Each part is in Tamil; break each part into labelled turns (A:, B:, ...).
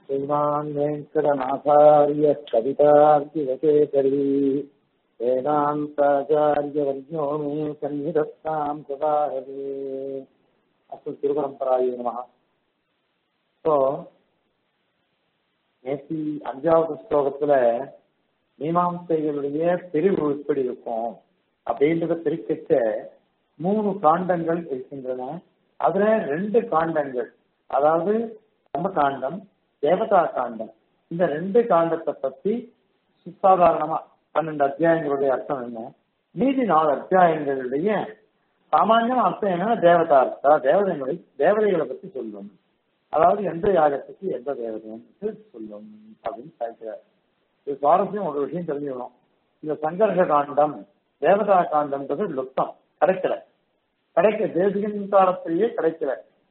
A: श्रीमान् वेङ्कटनाथार्य कवितार्किवकेसरी वेदान्ताचार्यवर्यो मे सन्निधत्ताम् सदाहवे अस्तु திருபரம்பராய நமः ஸோ நேற்று அஞ்சாவது ஸ்லோகத்துல மீமாம்சைகளுடைய பிரிவு எப்படி இருக்கும் அப்படின்றத பிரிக்கச்ச மூணு காண்டங்கள் இருக்கின்றன அதுல ரெண்டு காண்டங்கள் அதாவது கர்ம காண்டம் தேவதா காண்டம் இந்த ரெண்டு காண்டத்தை பத்தி சாதாரணமா பன்னெண்டு அத்தியாயங்களுடைய அர்த்தம் என்ன மீதி நாலு அத்தியாயங்களுடைய சாமானியம் அர்த்தம் என்னன்னா தேவதா அர்த்தம் தேவதைகளை தேவதைகளை பத்தி சொல்லும் அதாவது எந்த யாகத்துக்கு எந்த தேவதைன்னு சொல்லும் அப்படின்னு கேட்கிறார் இது சுவாரஸ்யம் ஒரு விஷயம் தெரிஞ்சுக்கணும் இந்த சங்கர்ஷ காண்டம் தேவதா காண்டம்ன்றது லுப்தம் கிடைக்கல கிடைக்க தேசிகன் காலத்திலேயே கிடைக்கல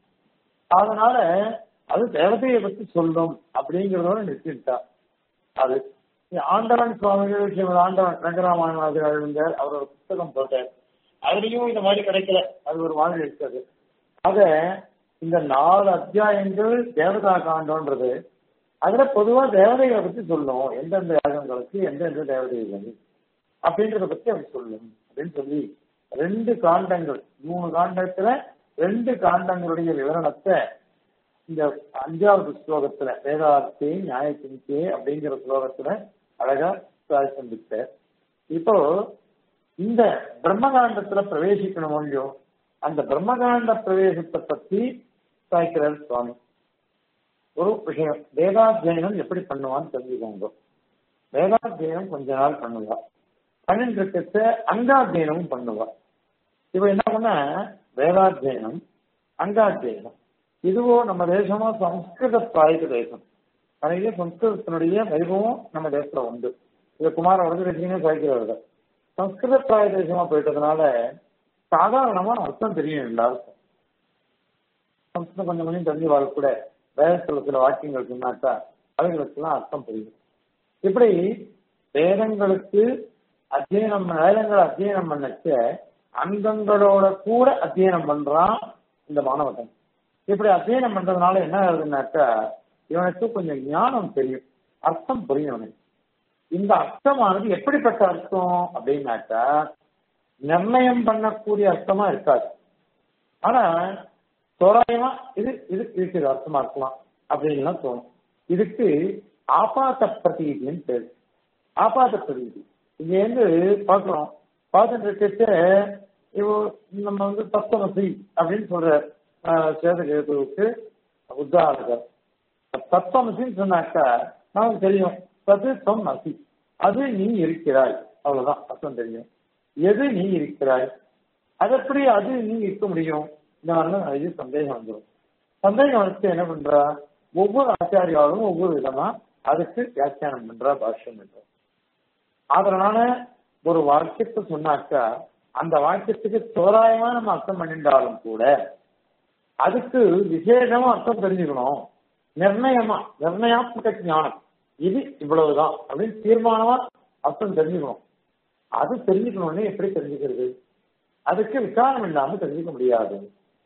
A: அதனால அது தேவதையை பத்தி சொல்லும் அப்படிங்கிறதோட நிறுத்திட்டா அது ஆண்டவன் சுவாமிகள் ஸ்ரீமத் ஆண்டவன் ரங்கராமாயணாதிகள் எழுந்தார் அவர் ஒரு புத்தகம் போட்டார் அதுலயும் இந்த மாதிரி கிடைக்கல அது ஒரு மாதிரி இருக்குது ஆக இந்த நாலு அத்தியாயங்கள் தேவதா காண்டம்ன்றது அதுல பொதுவா தேவதைகளை பத்தி சொல்லும் எந்தெந்த யாகங்களுக்கு எந்தெந்த தேவதைகள் அப்படின்றத பத்தி அவர் சொல்லும் அப்படின்னு சொல்லி ரெண்டு காண்டங்கள் மூணு காண்டத்துல ரெண்டு காண்டங்களுடைய விவரணத்தை இந்த அஞ்சாவது ஸ்லோகத்துல வேதார்த்தி நியாயத்தின்கே அப்படிங்கிற ஸ்லோகத்துல அழகா சந்தித்தார் இப்போ இந்த பிரம்மகாண்டத்துல பிரவேசிக்கணும் இல்லையோ அந்த பிரம்மகாண்ட பிரவேசத்தை பத்தி சாய்க்கிறார் சுவாமி ஒரு விஷயம் வேதாத்தியனம் எப்படி பண்ணுவான்னு தெரிஞ்சுக்கோங்க வேதாத்தியனம் கொஞ்ச நாள் பண்ணுவா பண்ணிட்டு இருக்கிறத அங்காத்தியனமும் பண்ணுவா இப்ப என்ன பண்ண வேதாத்தியனம் அங்காத்தியனம் இதுவோ நம்ம தேசமா சம்ஸ்கிருத பிராயக தேசம் நிறைய சம்ஸ்கிருதத்தினுடைய வைபவம் நம்ம தேசத்துல உண்டு இது குமார வடகிழக்கினே சாய்க்கிறவர்கள் சம்ஸ்கிருத பிராய தேசமா போயிட்டதுனால சாதாரணமா அர்த்தம் தெரியும் எல்லாருக்கும் சம்ஸ்கிருதம் கொஞ்சம் கொஞ்சம் தெரிஞ்சு வரக்கூட வேதத்துல சில வாக்கியங்கள் சொன்னாக்கா அவைகளுக்கெல்லாம் அர்த்தம் புரியும் இப்படி வேதங்களுக்கு அத்தியனம் வேதங்களை அத்தியனம் பண்ணச்ச அங்கங்களோட கூட அத்தியனம் பண்றான் இந்த மாணவன் இப்படி அத்தியனம் பண்றதுனால என்ன ஆகுதுன்னாக்கா இவனுக்கு கொஞ்சம் ஞானம் தெரியும் அர்த்தம் புரியும் அவனுக்கு இந்த அர்த்தமானது எப்படிப்பட்ட அர்த்தம் அப்படின்னாக்கா நிர்ணயம் பண்ணக்கூடிய அர்த்தமா இருக்காது ஆனா தோராயமா இது இது இதுக்கு அர்த்தமா இருக்கலாம் அப்படின்லாம் தோணும் இதுக்கு ஆபாத்த பிரதீதின்னு பேரு ஆபாத்த பிரதீதி இங்க இருந்து பார்க்கிறோம் பார்த்துட்டு இருக்க இப்போ நம்ம வந்து தத்துவமசி அப்படின்னு சொல்ற சேதகேதுவுக்கு உத்தாரகர் தத்துவமசின்னு சொன்னாக்கா நமக்கு தெரியும் தத்து தொம் அசி அது நீ இருக்கிறாய் அவ்வளவுதான் அர்த்தம் தெரியும் எது நீ இருக்கிறாய் அது எப்படி அது நீ இருக்க முடியும் இந்த மாதிரிலாம் நிறைய சந்தேகம் வந்துடும் சந்தேகம் வச்சு என்ன பண்றா ஒவ்வொரு ஆச்சாரியாலும் ஒவ்வொரு விதமா அதுக்கு வியாக்கியானம் பண்றா பாஷ்யம் பண்றா அதனால ஒரு வாக்கியத்தை சொன்னாக்கா அந்த வாக்கியத்துக்கு தோராயமா நம்ம அர்த்தம் பண்ணிட்டாலும் கூட அதுக்கு விசேஷமா அர்த்தம் தெரிஞ்சுக்கணும் நிர்ணயமா நிர்ணயாத்மக ஞானம் இது இவ்வளவுதான் அப்படின்னு தீர்மானமா அர்த்தம் தெரிஞ்சுக்கணும் அது தெரிஞ்சுக்கணும்னு எப்படி தெரிஞ்சுக்கிறது அதுக்கு விசாரம் இல்லாம தெரிஞ்சுக்க முடியாது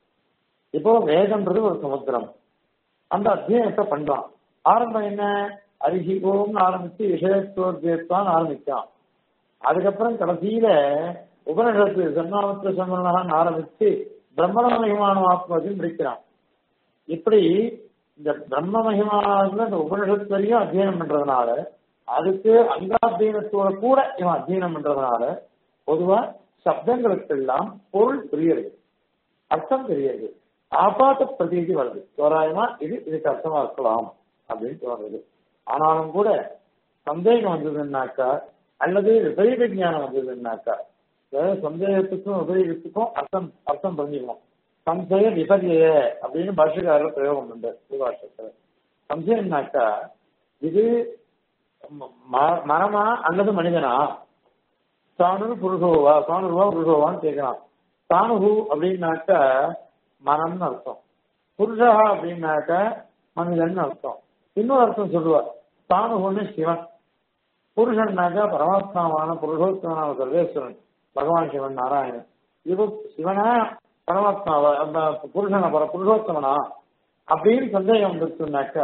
A: இப்போ வேதம்ன்றது ஒரு சமுத்திரம் அந்த அத்தியாயத்தை பண்றான் ஆரம்பம் என்ன அரிசி ஓம்னு ஆரம்பிச்சு விஷயத்தோர்தான் ஆரம்பிச்சான் அதுக்கப்புறம் கடைசியில உபனிஷத்து சன்னாமத்திர சம்மனான்னு ஆரம்பிச்சு பிரம்மண மகிமான ஆத்மதியும் முடிக்கிறான் இப்படி இந்த பிரம்ம மகிமானத்துல இந்த உபனிஷத்து வரையும் அத்தியனம் பண்றதுனால அதுக்கு அங்காத்தியனத்தோட கூட இவன் அத்தியனம் பண்றதுனால பொதுவா சப்தங்களுக்கெல்லாம் பொருள் புரியுது அர்த்தம் தெரியுது ஆபாத்த பிரதீதி வருது தோராயமா இது இதுக்கு அர்த்தமா இருக்கலாம் அப்படின்னு தோணுது ஆனாலும் கூட சந்தேகம் வந்ததுன்னாக்கா அல்லது விபரீத ஞானம் வந்ததுன்னாக்கா சந்தேகத்துக்கும் விபரீதத்துக்கும் அர்த்தம் அர்த்தம் புரிஞ்சுக்கணும் சந்தேக விபரிய அப்படின்னு பாஷக்காரர் பிரயோகம் பண்றார் பாஷத்தில் சந்தேகம்னாக்கா இது மரமா அல்லது மனிதனா சாணு புருஷோவா சாணுவா புருஷோவான்னு கேட்கிறான் சாணுகு அப்படின்னாக்கா மனம்னு அர்த்தம் புருஷா அப்படின்னாக்க மனிதன் அர்த்தம் இன்னொரு அர்த்தம் சொல்லுவார் சாணுகுன்னு சிவன் புருஷன்னாக்கா பரமாத்மாவான புருஷோத்தமனான சர்வேஸ்வரன் பகவான் சிவன் நாராயணன் இது சிவனா பரமாத்மாவா புருஷனா பர புருஷோத்தமனா அப்படின்னு சந்தேகம் வந்துருச்சுனாக்கா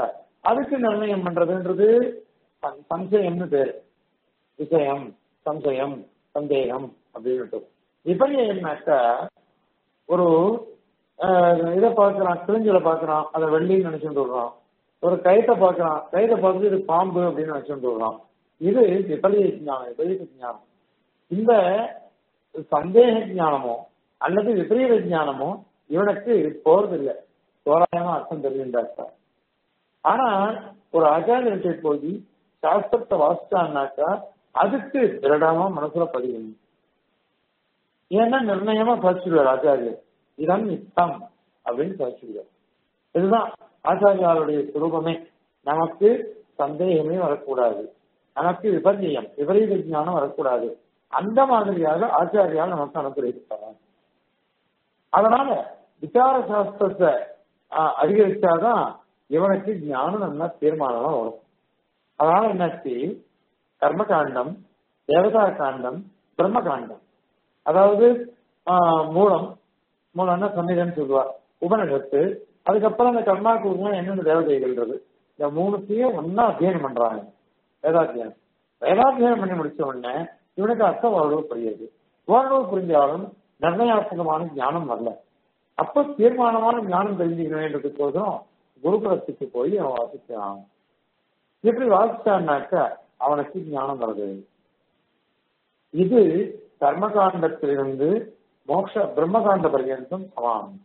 A: அதுக்கு நிர்ணயம் பண்றதுன்றது சம்- சம்சயம்னு பேரு விஷயம் சம்சயம் சந்தேகம் அப்படின்னு விபரியம்னாக்கா ஒரு ஆஹ், இதை பார்க்கறான் கிழிஞ்சல பார்க்கறான் அதை வெள்ளின்னு நினைச்சுட்டு விடுறான் ஒரு கயத்தை பார்க்கறான் கயத்தை பார்த்துட்டு இது பாம்பு அப்படின்னு நினைச்சுட்டு விடுறான் இது விபரீத ஞானம் விபரீத ஞானம் இந்த சந்தேக ஞானமோ அல்லது விபரீத ஞானமோ இவனுக்கு போறதில்லை தோராயமா அர்த்தம் தெரியுண்டாக்கா ஆனா ஒரு ஆச்சாரியத்தை போய் சாஸ்திரத்தை வாசிச்சான்னாக்கா அதுக்கு திருடமா மனசுல பதியும் ஏன்னா நிர்ணயமா பதிச்சுடுவார் ஆச்சாரியர் இதம் யுத்தம் அப்படின்னு பதிச்சுடுவார் இதுதான் ஆச்சாரியாருடைய சுரூபமே நமக்கு சந்தேகமே வரக்கூடாது நமக்கு விபரீயம் விபரீத ஞானம் வரக்கூடாது அந்த மாதிரியாக ஆச்சாரியால் நமக்கு அனுப்பியிருக்கிறார் அதனால விசார சாஸ்திரத்தை ஆஹ், அதிகரிச்சாதான் இவனுக்கு ஞானம் நல்லா தீர்மானமா வரும் அதனால என்னாச்சு கர்மகாண்டம் தேவதா காண்டம் பிரம்ம காண்டம் அதாவது ஆஹ், மூலம் மூலம்னா சன்னிதம் சொல்லுவார் உபனிஷத்து அதுக்கப்புறம் அந்த கர்மாக்கு உருவம் என்னென்ன தேவதைகள்ன்றது இந்த மூணுத்தையும் ஒன்னா அத்தியனம் பண்றாங்க வேதாத்தியனம் வேதாத்தியனம் பண்ணி முடிச்ச உடனே இவனுக்கு அர்த்தம் ஓரளவு புரியுது ஓரளவு புரிஞ்சாலும் நிர்ணயாத்மகமான ஞானம் வரல அப்ப தீர்மானமான ஞானம் தெரிஞ்சுக்கணுன்றதுக்கோசரம் குருகுலத்துக்கு போய் அவன் வாசிக்கிறான் எப்படி வாசிச்சான்னாக்க அவனுக்கு ஞானம் வருது இது கர்மகாண்டத்திலிருந்து மோட்ச பிரம்மகாண்ட பர்யந்தம் சமானம்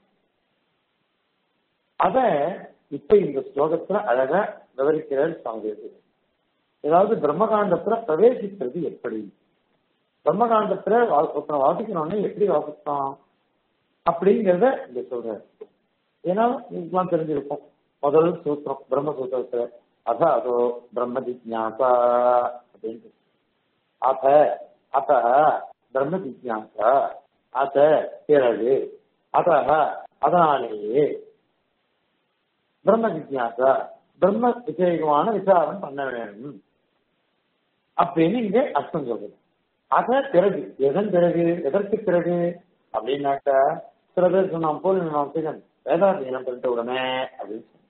A: அத இப்ப இந்த ஸ்லோகத்துல அழகா விவரிக்கிறார் சுவாமி தேசிகன். ஏதாவது பிரம்மகாண்டத்துல பிரவேசிக்கிறது எப்படி பிரம்மகாண்டத்துல வா- ஒருத்தனை வாசிக்கணும்னு எப்படி வாசிப்பான் அப்படிங்கிறத இங்க சொல்றாரு ஏன்னா இதுக்கெல்லாம் தெரிஞ்சிருக்கும் முதல் சூத்திரம் பிரம்ம சூத்திரத்துல அத அதோ பிரம்ம ஜிஜாசா அப்படின்ட்டு அத அத பிரம்ம ஜிஜாசா அத பிறகு அத அதனாலேயே பிரம்ம ஜிஜாசா பிரம்ம விஷயமான விசாரம் பண்ண வேண்டும் அப்படின்னு இங்க அர்த்தம் சொல்றது அத பிறகு எதன் பிறகு எதற்கு பிறகு அப்படின்னாக்கா சில பேர் சொன்னான் போல மீமாம்சகன் வேதாத்தியனம் பண்ணிட்ட உடனே அப்படின்னு சொன்னான்.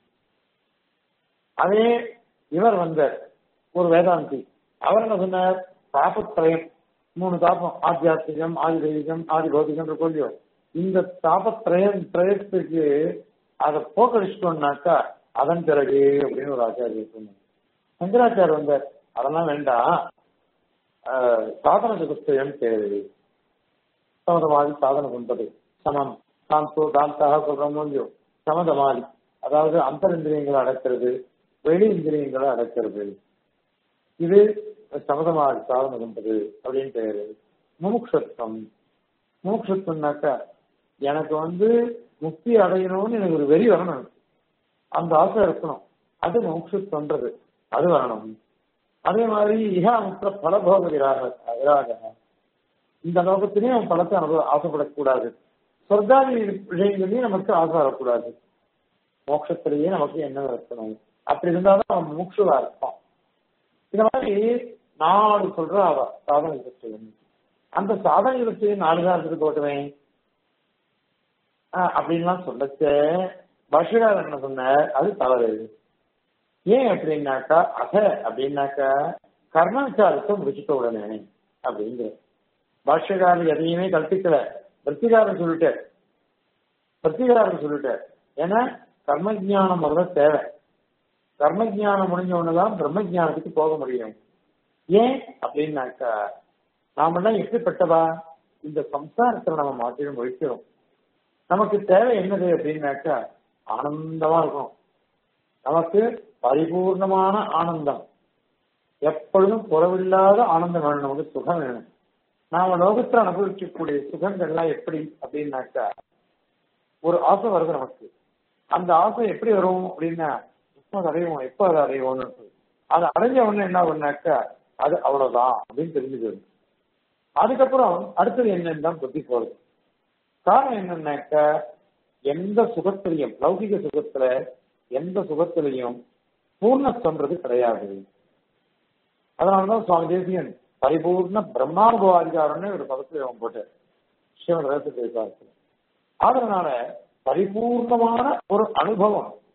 A: அதே இவர் வந்த ஒரு வேதாந்தி அவர் என்ன சொன்னார் தாபத்திரயம் மூணு தாபம் ஆத்தியாத்மிகம் ஆதி தெய்வீகம் ஆதி பௌதிகம் இருக்கோ இந்த தாபத்திரயம் திரயத்துக்கு அதை போக்கடிச்சிட்டோம்னாக்கா அதன் பிறகு அப்படின்னு ஒரு ஆச்சாரியர் சொன்னார் சங்கராச்சார் வந்தார் அதெல்லாம் வேண்டாம் ஆஹ், சாதன சதுஷ்டயம் தேவை சமதமாதி சாதனம் என்பது சமம் சாந்தோ தாந்தாக சொல்றோமோ இல்லையோ சமதமாதி அதாவது அந்தரிந்திரியங்களை அடக்கிறது வெளி இந்திரியங்களை அடக்கிறது இது சமதமாதி சாதனம் என்பது அப்படின்னு பேரு முமுட்சத்துவம் முமுட்சத்துவம்னாக்கா எனக்கு வந்து முக்தி அடையணும்னு எனக்கு ஒரு வெறி வரணும் அந்த ஆசை இருக்கணும் அது முமுட்சத்துவன்றது அது வரணும் அதே மாதிரி இஹா முத்திர பலபோக விராக விராக இந்த லோகத்திலேயும் அவன் பலத்தை அனுபவ ஆசைப்படக்கூடாது சொர்க்காதி விஷயங்களையும் நமக்கு ஆசை வரக்கூடாது மோட்சத்திலேயே நமக்கு என்ன இருக்கணும் அப்படி இருந்தாதான் அவன் மூக்ஷுவா இருப்பான் இந்த மாதிரி நாலு சொல்ற அவ சாதனை விஷயம் அந்த சாதனை விஷயம் நாலு தான் இருந்துட்டு போட்டுமே அப்படின்லாம் சொல்லச்ச பஷிரார் என்ன சொன்ன அது தவறு ஏன் அப்படின்னாக்கா அக அப்படின்னாக்கா கர்ம விசாரத்தை முடிச்சுட்ட உடனே அப்படிங்கிற பாஷ்யக்காரர் எதையுமே கற்பிக்கல பிரத்திகாரன் சொல்லிட்டார் பிரத்திகாரன் சொல்லிட்டார் ஏன்னா கர்ம ஜானம் முதல்ல தேவை கர்ம ஜானம் முடிஞ்ச உடனேதான் பிரம்ம ஜானத்துக்கு போக முடியும் ஏன் அப்படின்னாக்கா நாமெல்லாம் எப்படிப்பட்டவா இந்த சம்சாரத்துல நம்ம மாற்றிடம் ஒழிக்கிறோம் நமக்கு தேவை என்னது அப்படின்னாக்கா ஆனந்தமா இருக்கும் நமக்கு பரிபூர்ணமான ஆனந்தம் எப்பொழுதும் குறவில்லாத ஆனந்தம் வேணும் நமக்கு சுகம் வேணும் நாம லோகத்துல அனுபவிக்கக்கூடிய சுகங்கள்லாம் எப்படி அப்படின்னாக்கா ஒரு ஆசை வருது நமக்கு அந்த ஆசை எப்படி வரும் அப்படின்னா எப்போ அதை அடைவோம் எப்போ அதை அடைவோம்னு அதை அடைஞ்ச உடனே என்ன பண்ணாக்கா அது அவ்வளவுதான் அப்படின்னு தெரிஞ்சுக்கிறது அதுக்கப்புறம் அடுத்தது என்னன்னு தான் புத்தி போகுது காரணம் என்னன்னாக்கா எந்த சுகத்திலையும் லௌகிக சுகத்துல எந்த சுகத்திலையும் பூர்ணத்துவன்றது கிடையாது அதனாலதான் சுவாமி தேசியன் பரிபூர்ண பிரம்மானுபவ அதிகாரம்னு ஒரு பதத்துல அவன் போட்டார் சிவன் ரகசிய அதனால பரிபூர்ணமான ஒரு அனுபவம்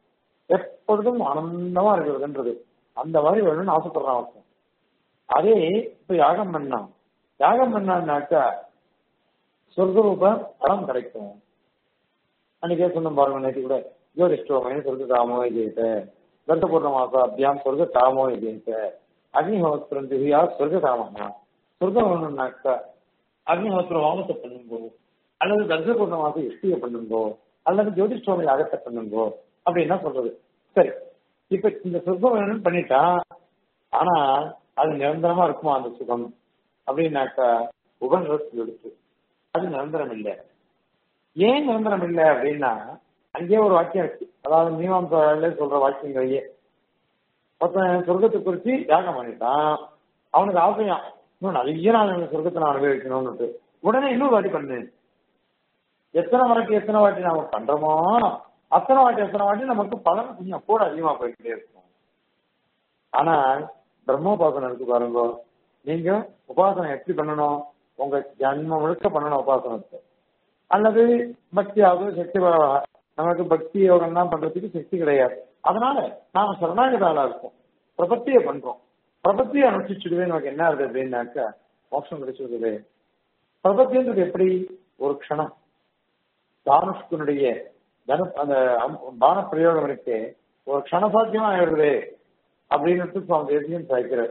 A: எப்பொழுதும் ஆனந்தமா இருக்கிறதுன்றது அந்த மாதிரி வேணும்னு ஆசைப்படுறான் ஒருத்தன் அதே இப்ப யாகம் பண்ணான் யாகம் பண்ணான்னாக்கா சொர்க்கரூப பலம் கிடைக்கும் அன்னைக்கே சொன்ன பாருங்க நேற்று கூட ஜோதிஷ்டோமே சொர்க்க காமோ ஜெயித்த கர்த்த பூர்ணமாச அபியாம் சொர்க்க காமோ ஜெயித்த அக்னிஹோத்திரம் திவ்யா சொர்க்க காமமா சொர்க்கம் வேணும்னாக்கா அக்னிஹோத்திரம் வாமத்தை பண்ணுங்கோ அல்லது கர்த்த பூர்ணமாச இஷ்டிய பண்ணுங்கோ அல்லது ஜோதிஷ்டோம யாகத்தை பண்ணுங்கோ அப்படின்னா சொல்றது சரி இப்ப இந்த சொர்க்கம் வேணும்னு பண்ணிட்டா ஆனா அது நிரந்தரமா இருக்குமா அந்த சுகம் அப்படின்னாக்கா உபநிடத்தில் எடுத்து அது நிரந்தரம் இல்லை ஏன் நிரந்தரம் இல்லை அப்படின்னா அங்கேயே ஒரு வாக்கியம் இருக்கு அதாவது மீமாம்சாலே சொல்ற வாக்கியங்களையே ஒருத்தன் சொர்க்கத்தை குறித்து யாகம் பண்ணிட்டான் அவனுக்கு ஆசையாம் இன்னும் நிறைய நாள் எனக்கு சொர்க்கத்தை நான் அனுபவிக்கணும்னு உடனே இன்னொரு வாட்டி பண்ணு எத்தனை வாட்டி எத்தனை வாட்டி நாம பண்றோமோ அத்தனை வாட்டி எத்தனை வாட்டி நமக்கு பலன் கொஞ்சம் கூட அதிகமா போயிட்டே இருக்கும் ஆனா பிரம்மோபாசனம் இருக்கு பாருங்க நீங்க உபாசனம் எப்படி பண்ணணும் உங்க ஜன்மம் முழுக்க பண்ணணும் உபாசனத்தை அல்லது பக்தியாவது சக்தி பரவ- நமக்கு பக்தி யோகம் தான் பண்றதுக்கு சக்தி கிடையாது அதனால நாம சரணாகதாளா இருக்கோம் பிரபத்தியை பண்றோம் பிரபத்தியை அனுஷ்டிச்சுடுவே நமக்கு என்ன இருக்கு அப்படின்னாக்கா மோட்சம் கிடைச்சிருக்குது பிரபத்தின்றது எப்படி ஒரு க்ஷணம் தானுஷ்கனுடைய தனு அந்த அம்- பான பிரயோகம் இருக்கு ஒரு க்ஷணசாத்தியமா ஆயிடுது அப்படின்னு சுவாமி தேசியம் சாய்க்கிறார்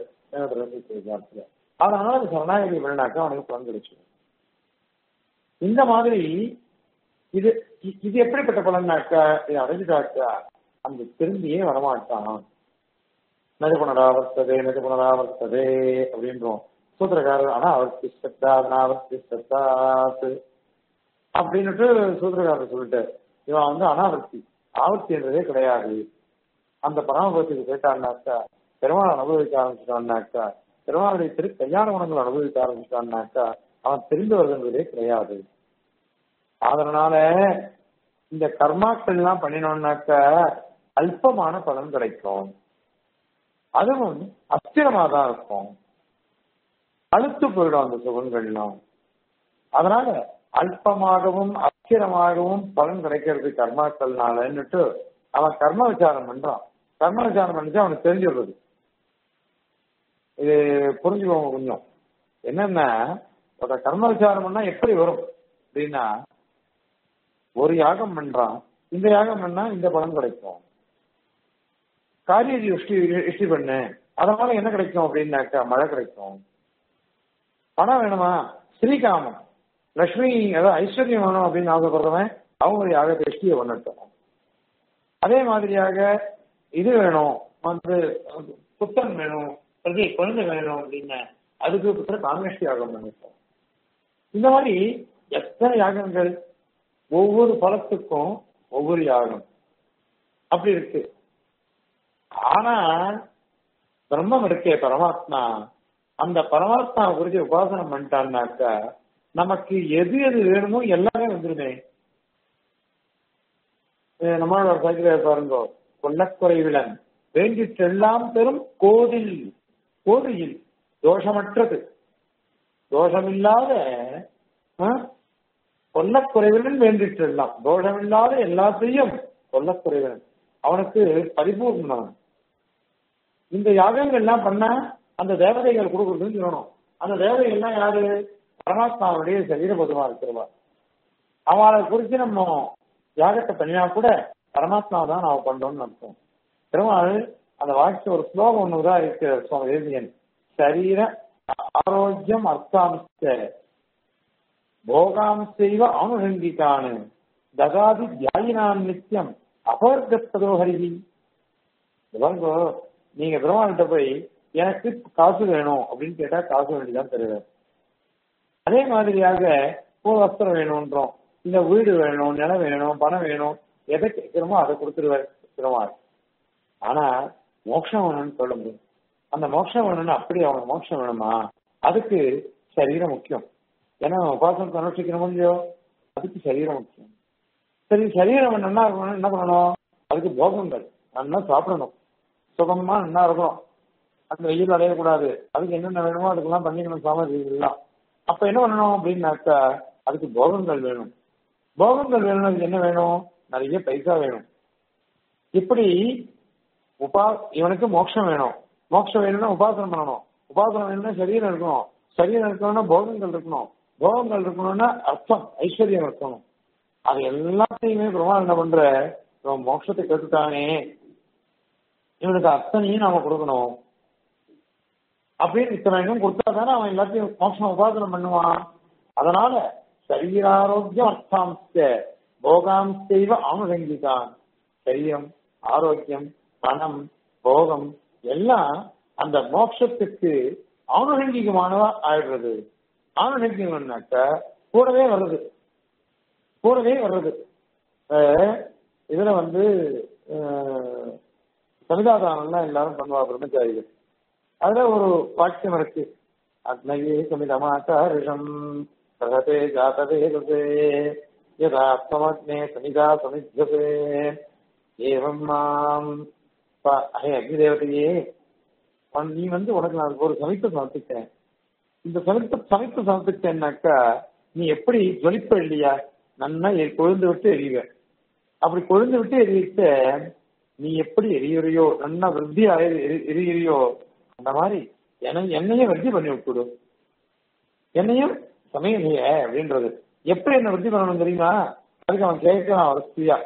A: அதனால அது சரணாகதி பண்ணாக்கா அவனுக்கு பலன் கிடைச்சிடும் இந்த மாதிரி இது இ- இது எப்படிப்பட்ட பலன்னாக்கா இது அடைஞ்சிட்டாக்கா அந்த திரும்பியே வரமாட்டான் நதிபுனராவர்த்ததே நதிபுனராவர்த்ததே அப்படின்றோம் சூத்திரக்காரர் ஆனா அவர்த்தி சத்தா அனாவர்த்தி சத்தாத்து அப்படின்னுட்டு சூத்திரக்காரர் சொல்லிட்டு இவன் வந்து அனாவர்த்தி ஆவர்த்தின்றதே கிடையாது அந்த பரமபதத்துக்கு போயிட்டான்னாக்கா பெருமாள் அனுபவிக்க ஆரம்பிச்சிட்டான்னாக்கா பெருமாளுடைய திரு கல்யாண குணங்கள் அனுபவிக்க ஆரம்பிச்சிட்டான்னாக்கா அவன் தெரிந்து வருதுன்றதே கிடையாது அதனால இந்த கர்மாக்கள் எல்லாம் பண்ணினோம்னாக்கா அல்பமான பலன் கிடைக்கும் அதுவும் அஸ்திரமா தான் இருக்கும் அழுத்து போயிடும் அந்த சுகங்கள்லாம் அதனால அல்பமாகவும் அஸ்திரமாகவும் பலன் கிடைக்கிறது கர்மாக்கள்னாலன்னுட்டு அவன் கர்ம விசாரம் பண்றான் கர்ம விசாரம் பண்ணிச்சு அவனுக்கு தெரிஞ்சிடுறது இது புரிஞ்சுக்கோங்க கொஞ்சம் என்னன்னா ஒரு கர்ம விசாரம் பண்ணா எப்படி வரும் அப்படின்னா ஒரு யாகம் பண்றான் இந்த யாகம் பண்ணா இந்த பலன் கிடைக்கும் காரிய இஷ்டி இஷ்டி பண்ணு அதனால என்ன கிடைக்கும் அப்படின்னாக்கா மழை கிடைக்கும் பணம் வேணுமா ஸ்ரீகாமம் லக்ஷ்மி அதாவது ஐஸ்வர்யம் வேணும் அப்படின்னு ஆசைப்படுறவன் அவங்க ஒரு யாகத்தை இஷ்டியை பண்ணட்டும் அதே மாதிரியாக இது வேணும் வந்து புத்தன் வேணும் பிரதி குழந்தை வேணும் அப்படின்னு அதுக்கு புத்திர காமேஷ்டி யாகம் பண்ணிட்டோம் இந்த மாதிரி எத்தனை யாகங்கள் ஒவ்வொரு பலத்துக்கும் ஒவ்வொரு யாகம் அப்படி இருக்கு ஆனா பிரம்மம் இருக்கே பரமாத்மா அந்த பரமாத்மா குறித்து உபாசனம் பண்ணிட்டான்னாக்கா நமக்கு எது எது வேணுமோ எல்லாமே வந்துருமே அஹ் நம்மளோட சைக்கிள் பாருங்க கொல்லக்குறைவிலன் வேண்டிற்றெல்லாம் பெறும் கோதில் கோதியில் தோஷமற்றது தோஷமில்லாத அஹ், கொல்லக்குறைவிலன் வேண்டிற்றெல்லாம் தோஷமில்லாத எல்லாத்தையும் கொல்லக்குறைவிலன் அவனுக்கு பரிபூர்ணம் இந்த யாகங்கள்லாம் பண்ணா அந்த தேவதைகள் கொடுக்குறதுன்னு சொல்லணும் அந்த தேவதைகள்லாம் யாரு பரமாத்மாவுடைய சரீரபதமா இருக்கிறவா அவளை குறித்து நம்ம யாகத்தை பண்ணினா கூட பரமாத்மா தான் நான் பண்றோம்னு அர்த்தம் பெருமாள் அந்த வாக்கிய ஒரு ஸ்லோகம் ஒண்ணுதான் இருக்கு சுவாமி தேசியன் சரீர ஆரோக்கியம் அர்த்தாம்ச போகாம்சைவ அனுஷங்கிக்கானு தகாதி தியாயினான் நித்தியம் அபவர்கத்ததோ ஹரிதி பாருங்க நீங்க பெருமாள்கிட்ட போய் எனக்கு காசு வேணும் அப்படின்னு கேட்டா காசு வேண்டிதான் தருவார் அதே மாதிரியாக ஒரு வஸ்திரம் வேணும்ன்றோம் இந்த வீடு வேணும் நிலம் வேணும் பணம் வேணும் எதை கேட்கிறோமோ அதை கொடுத்துருவார் பெருமாள் ஆனா மோட்சம் வேணும்னு சொல்ல முடியும் அந்த மோட்சம் வேணும்னு அப்படி அவனுக்கு மோட்சம் வேணுமா அதுக்கு சரீரம் முக்கியம் ஏன்னா நம்ம உபாசனத்தை அனுஷ்டிக்கணும் இல்லையோ அதுக்கு சரீரம் முக்கியம் சரி சரீரம் நல்லா இருக்கணும் என்ன பண்ணணும் அதுக்கு போகங்கள் நல்லா சாப்பிடணும் சுகமா நல்லா இருக்கணும் அந்த வெயில் அடையக்கூடாது அதுக்கு என்னென்ன வேணுமோ அதுக்கெல்லாம் பண்ணிக்கணும் சாமர்த்தியம் அப்ப என்ன பண்ணணும் அப்படின்னாக்கா அதுக்கு போகங்கள் வேணும் போகங்கள் வேணும் அதுக்கு என்ன வேணும் நிறைய பைசா வேணும் இப்படி உபா இவனுக்கு மோட்சம் வேணும் மோட்சம் வேணும்னா உபாசனம் பண்ணணும் உபாசனம் வேணும்னா சரீரம் இருக்கணும் சரீரம் இருக்கணும்னா போகங்கள் இருக்கணும் போகங்கள் இருக்கணும்னா அர்த்தம் ஐஸ்வர்யம் இருக்கணும் அது எல்லாத்தையுமே பிரம்மா என்ன பண்ற இவன் மோட்சத்தை கேட்டுட்டானே இவனுக்கு அத்தனையும் நாம கொடுக்கணும் அப்படின்னு இத்தனை இடம் கொடுத்தா தானே அவன் எல்லாத்தையும் மோட்சம் உபாசனம் பண்ணுவான் அதனால சரீராரோக்கியம் அர்த்தாம்ச போகாம்சைவ அவனுசங்கிதான் சரீரம் ஆரோக்கியம் பணம் போகம் எல்லாம் அந்த மோட்சத்துக்கு அவனுசங்கிகமானதா ஆயிடுறது அவனுசங்கிகம்னாக்க கூடவே வர்றது கூடவே வர்றது அஹ் இதுல வந்து அஹ், சமிதாதானம்லாம் எல்லாரும் பண்ணுவா பிரம்மச்சாரிகள் அதுல ஒரு வாக்கியம் இருக்கு அக்னயே சமிதமாச்சாரிஷம் பிரகதே ஜாதவேதே யதாத்மக்னே சமிதா சமித்யதே ஏவம் மாம் ப- ஹே அக்னி தேவதையே உன் நீ வந்து உனக்கு நான் ஒரு சமைப்பு சமர்ப்பித்தேன் இந்த சமைப்பு சமைப்பு சமர்ப்பித்தேன்னாக்கா நீ எப்படி ஜொலிப்ப இல்லையா நன்னா எ- கொழுந்து விட்டு எரியுவ அப்படி கொழுந்து விட்டு எரியிட்ட நீ எப்படி எரியுறியோ நன்னா விருத்தி எரியுறியோ அந்த மாதிரி என்ன- என்னையும் விருத்தி பண்ணி விட்டுடு என்னையும் சமயலைய அப்படின்றது எப்படி என்ன விருத்தி பண்ணணும் தெரியுமா அதுக்கு அவன் கேட்கிறான் வசதியா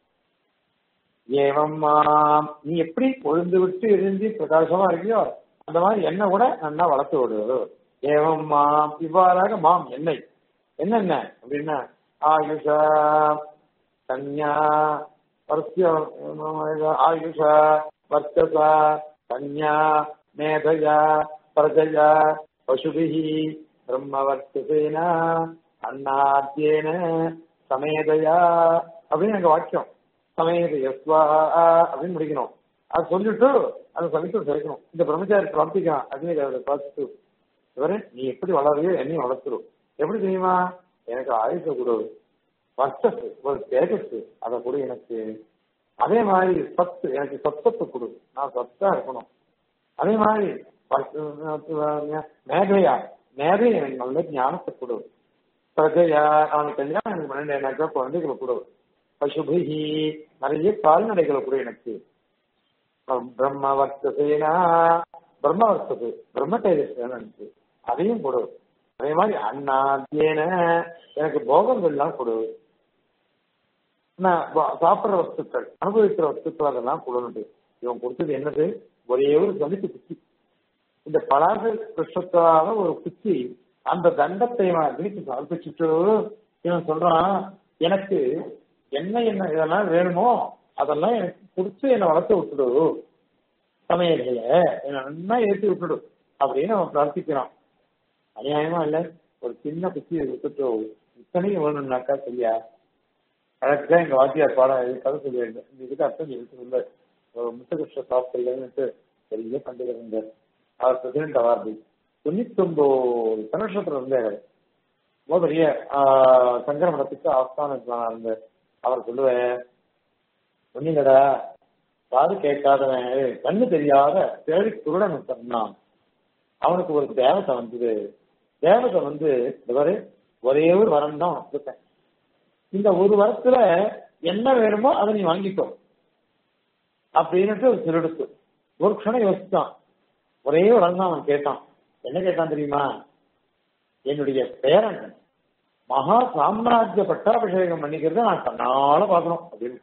A: ஏவம் மாம், நீ எப்படி கொழுந்து விட்டு எரிஞ்சு பிரகாசமா இருக்கியோ அந்த மாதிரி என்ன கூட நன்னா வளர்த்து விடு ஏவம் மாம் இவ்வாறாக மாம் என்னை என்னென்ன அப்படின்னா ஆயுஷா கன்யா வர்த்திய ஆயுஷா வர்த்தசா கன்யா மேதயா பிரஜயா பசுபிஹி பிரம்மவர்த்தசேன அண்ணாத்தியேன சமேதயா அப்படின்னு எங்க வாக்கியம் சமேதயஸ்வா அப்படின்னு முடிக்கணும் அது சொல்லிட்டு அதை சமைத்து சேர்க்கணும் இந்த பிரம்மச்சாரி பிரார்த்திக்கலாம் அக்னி தேவதை பார்த்துட்டு இவரே நீ எப்படி வளரையோ என்னையும் வளர்த்துரும் எப்படி தெரியுமா எனக்கு ஆயுச கொடு வர்த்தஸ் ஒரு தேஜஸ் அதை கொடு எனக்கு அதே மாதிரி சத்து எனக்கு சத்தத்தை கொடு நான் சத்தா இருக்கணும் அதே மாதிரி வர்த்த- மேதையா மேதை எனக்கு நல்ல ஞானத்தை கொடு பிரஜையா அவனுக்கு கல்யாணம் எனக்கு பன்னெண்டாயிரம் குழந்தைகளை கொடு பசுபிஹி நிறைய கால்நடைகளை கொடு எனக்கு பிரம்ம வர்த்தசேனா பிரம்ம வர்த்தது பிரம்ம தேஜஸ் வேணும் எனக்கு அதையும் கொடு அதே மாதிரி அண்ணாத்தியேன எனக்கு போகங்கள்லாம் கொடு நான் வா- சாப்பிடுற வஸ்துக்கள் அனுபவிக்கிற வஸ்துக்கள் அதெல்லாம் கொடுன்னு இவன் கொடுத்தது என்னது ஒரே ஒரு சமித்து குச்சி இந்த பலாச கிருஷ்ணத்தால ஒரு குச்சி அந்த தண்டத்தை இவன் அக்னிக்கு சமர்ப்பிச்சுட்டு இவன் சொல்றான் எனக்கு என்ன என்ன இதெல்லாம் வேணுமோ அதெல்லாம் எனக்கு கொடுத்து என்னை வளர்த்து விட்டுடு சமையல்கள என்னை நல்லா ஏற்றி விட்டுடு அப்படின்னு அவன் பிரார்த்திக்கிறான் அநியாயமா இல்ல ஒரு சின்ன குச்சி விட்டுட்டு இத்தனையும் வேணும்னாக்கா சரியா கரெக்டா எங்க வாத்தியார் பாடம் இது கதை சொல்லியிருந்தேன் இந்த இதுக்கு அர்த்தம் சொல்லிட்டு இல்லை ஒரு முத்தகிருஷ்ண சாஸ்திரிகள்னுட்டு பெரிய பண்டிகை இருந்தார் அவர் பிரசிடென்ட் அவார்டு தொண்ணூத்தி ஒன்பது கனக்ஷத்துல இருந்தார் ரொம்ப பெரிய ஆஹ், சங்கர மடத்துக்கு ஆஸ்தான இருந்தார் அவர் சொல்லுவேன் ஒன்னிங்கடா காது கேட்காதவன் கண்ணு தெரியாத தேடி குருடன் சொன்னான் அவனுக்கு ஒரு தேவதை வந்தது தேவதை வந்து இவரு ஒரே ஒரு வரம் தான் கொடுத்தேன் இந்த ஒரு வரத்துல என்ன வேணுமோ அதை நீ வாங்கிக்கோ அப்படின்னுட்டு ஒரு திருடுத்து ஒரு க்ஷணம் யோசிச்சான் ஒரே ஒரு ஆள் தான் அவன் கேட்டான் என்ன கேட்டான் தெரியுமா என்னுடைய பேரன் மகா சாம்ராஜ்ய பட்டாபிஷேகம் பண்ணிக்கிறத நான் கண்ணால பார்க்கணும் அப்படின்னு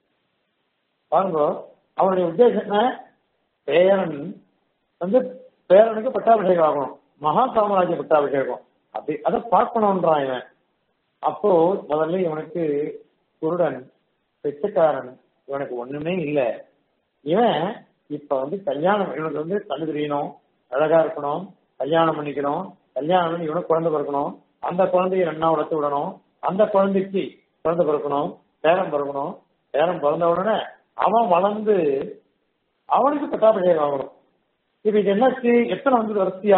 A: பாருங்க அவனுடைய உத்தேசம் என்ன பேரன் வந்து பேரனுக்கு பட்டாபிஷேகம் ஆகணும் மகா சாம்ராஜ்ய பட்டாபிஷேகம் அப்படி அதை பார்க்கணும்ன்றான் இவன் அப்போ முதல்ல இவனுக்கு குருடன் பிச்சைக்காரன் இவனுக்கு ஒண்ணுமே இல்லை இவன் இப்ப வந்து கல்யாணம் இவனுக்கு வந்து கண்ணு தெரியணும் அழகா இருக்கணும் கல்யாணம் பண்ணிக்கணும் கல்யாணம் பண்ணி இவனுக்கு குழந்தை பிறக்கணும் அந்த குழந்தைய ரெண்டா வளர்த்து விடணும் அந்த குழந்தைக்கு குழந்தை பிறக்கணும் பேரம் பிறக்கணும் பேரம் பிறந்த உடனே அவன் வளர்ந்து அவனுக்கு பட்டாபிஷேகம் ஆகணும் இப்ப இது என்னாச்சு எத்தனை வந்து வரிசையா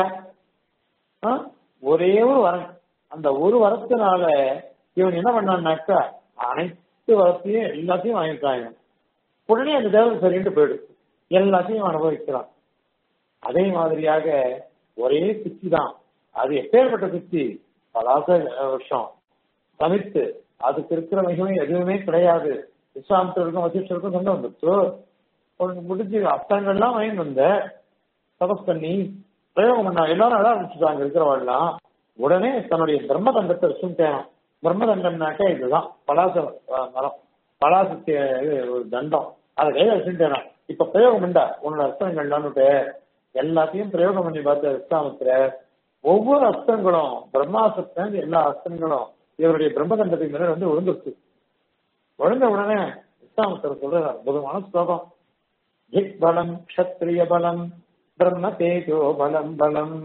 A: ஆ? ஒரே ஒரு வரம் அந்த ஒரு வரத்தினால இவன் என்ன பண்ணான்னாக்கா அனைத்து வரத்தையும் எல்லாத்தையும் வாங்கிட்டாங்க உடனே அந்த தேவன் சரின்ட்டு போயிடும் எல்லாத்தையும் அனுபவிக்கிறான் அதே மாதிரியாக ஒரே குச்சி தான் அது எப்பேற்பட்ட குச்சி பலாச வருஷம் தவிர்த்து அதுக்கு இருக்கிற மிகவும் எதுவுமே கிடையாது விஸ்வாமித்திரருக்கும் வசிஷ்டருக்கும் சண்டை வந்துச்சு உனக்கு முடிஞ்சு அஸ்தங்கள்லாம் வாங்கிட்டு வந்த தபஸ் பண்ணி பிரயோகம் பண்ணா எல்லாரும் அழ ஆரம்பிச்சுட்டாங்க இருக்கிறவள்லாம் உடனே தன்னுடைய பிரம்மதண்டத்தை வச்சுட்டேன் பிரம்மதண்டம்னாக்க இதுதான் பலாச அஹ், மரம் பலாசத்து இது ஒரு தண்டம் அதை கையில வச்சுட்டேன் இப்ப பிரயோகம் பண்ணா உன்னோட அஸ்தங்கள்லான்னுட்டு எல்லாத்தையும் பிரயோகம் பண்ணி பார்த்த விஸ்வாமித்திரர் ஒவ்வொரு அஸ்தங்களும் பிரம்மாசத்தம் எல்லா அஸ்தங்களும் இவருடைய பிரம்மதண்டத்துக்கு மேல வந்து விழுந்துருச்சு விழுந்த உடனே விஸ்வாமித்திரர் சொல்ற அற்புதமான ஸ்லோகம் திக் பலம் க்ஷத்ரிய பலம் பிரம்ம தேஜோ பலம் பலம்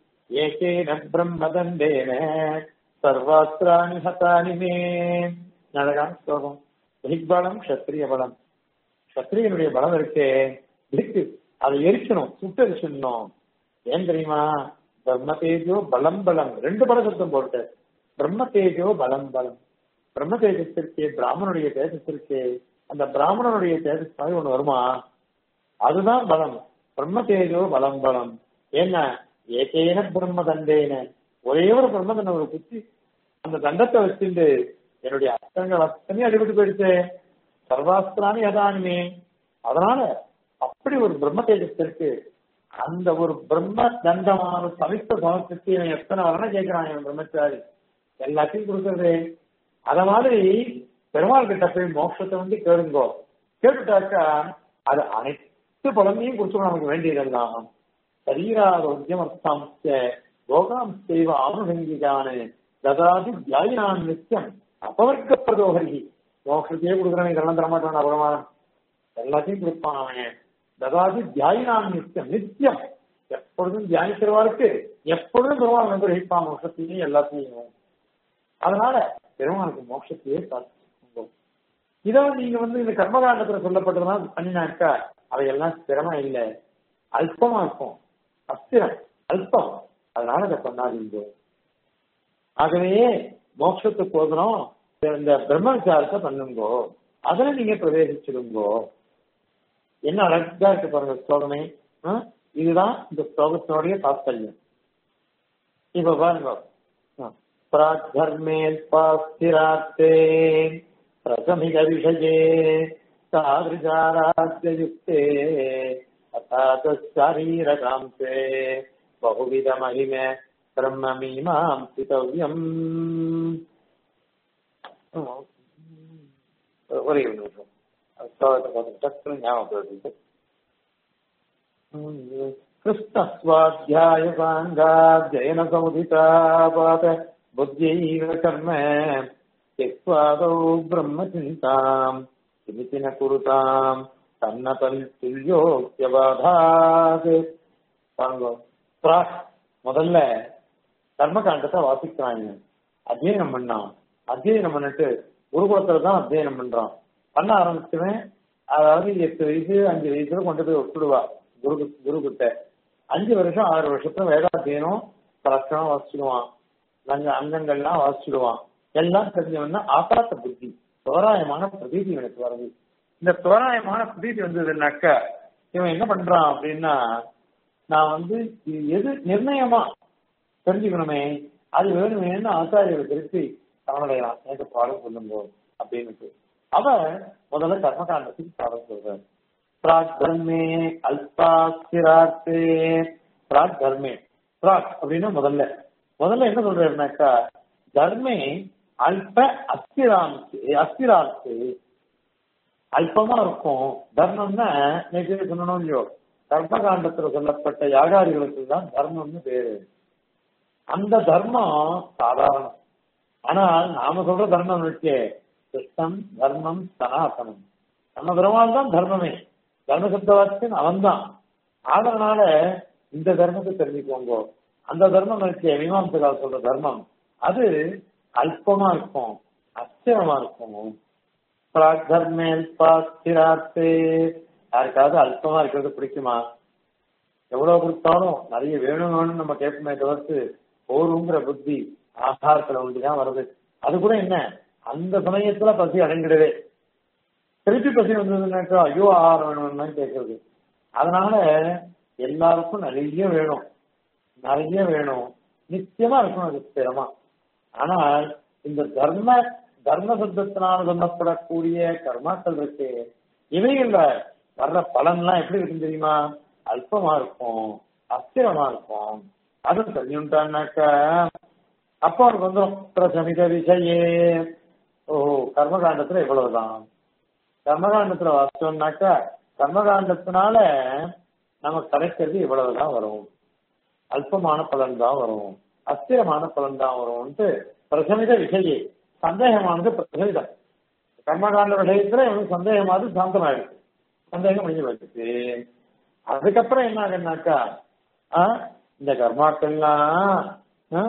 A: ஏகேன பிரம்மதண்டேன சர்வாஸ்திராணி ஹதானி மே அழகான ஸ்லோகம் திக் பலம் க்ஷத்ரிய பலம் க்ஷத்ரியனுடைய பலம் இருக்கே திக்கு அதை எரிக்கணும் சுட்டரிச்சிடணும் ஏன் தெரியுமா பிரம்ம தேஜோ பலம் பலம் ரெண்டு பலசத்தம் போட்டு பிரம்ம தேஜோ பலம் பலம் பிரம்ம தேஜஸிற்கே பிராமணனுடைய தேஜஸிற்கே அந்த பிராமணனுடைய தேஜஸ் மாதிரி ஒண்ணு வருமா அதுதான் பலம் பிரம்ம தேஜோ பலம் பலம் என்ன ஏகேன பிரம்ம தண்டேன ஒரே ஒரு பிரம்ம தண்டம் ஒரு குத்தி அந்த தண்டத்தை வச்சுட்டு என்னுடைய அஸ்தங்கள் அத்தனையும் அடிபட்டு போயிடுச்சு சர்வாஸ்திரானி அதானுமே அதனால அப்படி ஒரு பிரம்ம தேஜஸ் இருக்கு அந்த ஒரு பிரம்ம தண்டமான சமித்த சமத்துக்கு இவன் எத்தனை வரணும் கேட்கிறான் இவன் பிரம்மச்சாரி எல்லாத்தையும் கொடுக்கறது அத மாதிரி பெருமாள் கிட்ட போய் மோட்சத்தை வந்து கேளுங்கோ கேட்டுட்டாக்கா அது அனைத்து பலனையும் கொடுத்து நமக்கு வேண்டியதெல்லாம் சரீராரோக்கியம் போகாம் செய்வ ஆனுஷங்கிகான ததாதி தியாயினான் நித்தியம் அபவர்க்க பிரதோகரி மோட்சத்தையே கொடுக்குறவன் இதெல்லாம் தரமாட்டான் அப்புறமா எல்லாத்தையும் கொடுப்பான் அவன் ததாதி தியாயினான் நித்தியம் நித்தியம் எப்பொழுதும் தியானிக்கிறவாருக்கு எப்பொழுதும் பெருமாள் வந்து ரசிப்பான் மோட்சத்தையும் எல்லாத்தையும் அதனால பெருமாளுக்கு மோட்சத்தையே பார்த்து இதை நீங்க வந்து இந்த கர்மகாண்டத்துல சொல்லப்பட்டதெல்லாம் பண்ணினாக்கா அவையெல்லாம் ஸ்திரமா இல்லை அல்பமா இருக்கும் அஸ்திரம் அல்பம் அதனால இதை பண்ணாதீங்க ஆகவே மோட்சத்துக்கு போகணும் இந்த பிரம்மச்சாரத்தை பண்ணுங்கோ அதுல நீங்க பிரவேசிச்சிடுங்கோ என்ன அழகா இருக்கு பாருங்க ஸ்லோகமே ஆ? இதுதான் இந்த ஸ்லோகத்தினுடைய தாத்பரியம் இப்ப பாருங்க प्राग्धर्मेऽल्पास्थिरार्थे प्रथमिकविषये तादृशाराध्ययुक्ते अथातशारीरकांसे बहुविधमहिमे ब्रह्ममीमांसितव्यम् ஒரே ஒரு நிமிஷம் ஸ்லோகத்தை பார்த்து டக்குனு ஞாபகம் வருது कृष्णस्वाध्यायसाङ्गाध्ययन समुदितापात बुद्ध्यैव कर्म त्यक्त्वादौ ब्रह्मचिन्ताम् किमिति न कुरुताम् तन्न तुल्योक्त्यबाधात् பாருங்க பிராக் முதல்ல கர்மகாண்டத்தை வாசிக்கிறாங்க அத்தியனம் பண்ணான் அத்தியனம் பண்ணிட்டு குருகுலத்துல தான் அத்தியனம் பண்றான் பண்ண ஆரம்பிச்சுவேன் அதாவது எட்டு வயசு அஞ்சு வயசுல கொண்டு போய் விட்டுடுவா குரு குரு கிட்ட அஞ்சு வருஷம் ஆறு வருஷத்துல வேதாத்தியனம் லட்சணம் வாசிச்சிடுவான் அங்க அங்கங்கள்லாம் வாசிச்சிடுவான் எல்லாம் தெரிஞ்சவன்னா ஆகாத்த புத்தி தோராயமான பிரதீதி எனக்கு வருது இந்த தோராயமான பிரதீதி வந்ததுன்னாக்க இவன் என்ன பண்றான் அப்படின்னா நான் வந்து இது எது நிர்ணயமா தெரிஞ்சுக்கணுமே அது வேணுமேன்னு ஆச்சாரியரை திருப்பி சரணடையான் எனக்கு பாடம் சொல்லுங்க அப்படின்னு அவன் முதல்ல கர்மகாண்டத்துக்கு பாடம் சொல்றாரு பிராக் தர்மே அல்பாஸ்திரார்த்தே பிராக் தர்மே பிராக் அப்படின்னா முதல்ல முதல்ல என்ன சொல்றாருனாக்கா தர்மே அல்ப அஸ்திராம்சு அஸ்திரார்த்து அல்பமா இருக்கும் தர்மம்னா நேற்று சொன்னோம் இல்லையோ கர்மகாண்டத்துல சொல்லப்பட்ட யாகாரிகளுக்கு தான் தர்மம்னு பேரு அந்த தர்மம் சாதாரணம் ஆனால் நாம சொல்ற தர்மம் இருக்கே கிருஷ்ணம் தர்மம் சனாதனம் நம்ம பெருமாள் தான் தர்மமே தர்ம சப்தவாச்சன் அவன் தான் அதனால இந்த தர்மத்தை தெரிஞ்சுக்கோங்க அந்த தர்மம் இருக்கே மீமாம்சகால் சொல்ற தர்மம் அது அல்பமா இருக்கும் அஸ்திரமா இருக்கும் பிராக் தர்மே அல்பாஸ்திராத்தே யாருக்காவது அல்பமா இருக்கிறது பிடிக்குமா எவ்வளவு கொடுத்தாலும் நிறைய வேணும் வேணும்னு நம்ம கேட்போமே தவிர்த்து போருங்கிற புத்தி ஆகாரத்துல ஒன்றுதான் வருது அது கூட என்ன அந்த சமயத்துல பசி அடங்கிடவே திருப்பி பசி வந்ததுன்னாக்கா ஐயோ ஆகாரம் வேணும்னு கேட்கறது அதனால எல்லாருக்கும் நிறைய வேணும் நிறைய வேணும் நிச்சயமா இருக்கணும் அது ஸ்திரமா ஆனால் இந்த தர்ம தர்ம சப்தத்தினால் சொல்லப்படக்கூடிய கர்மாக்கள் இருக்கு இவைகள்ல வர்ற பலன்லாம் எப்படி இருக்கும் தெரியுமா அல்பமா இருக்கும் அஸ்திரமா இருக்கும் அது தெரிஞ்சுட்டான்னாக்கா அப்ப அவனுக்கு வந்துடும் பிரசமித விஷயே ஓ கர்மகாண்டத்துல இவ்வளவுதான் கர்மகாண்டத்துல வாசிச்சோம்னாக்கா கர்மகாண்டத்தினால நமக்கு கிடைக்கிறது இவ்வளவுதான் வரும் அல்பமான பலன் தான் வரும் அஸ்திரமான பலன் தான் வரும்ட்டு பிரசமித விஷயே சந்தேகமானது பிரசமிதம் கர்மகாண்ட விஷயத்துல இவனுக்கு சந்தேகமானது சாந்தமாயிடுச்சு சந்தேகம் முடிஞ்சு போயிடுச்சு அதுக்கப்புறம் என்ன ஆகுனாக்கா இந்த கர்மாக்கள்லாம்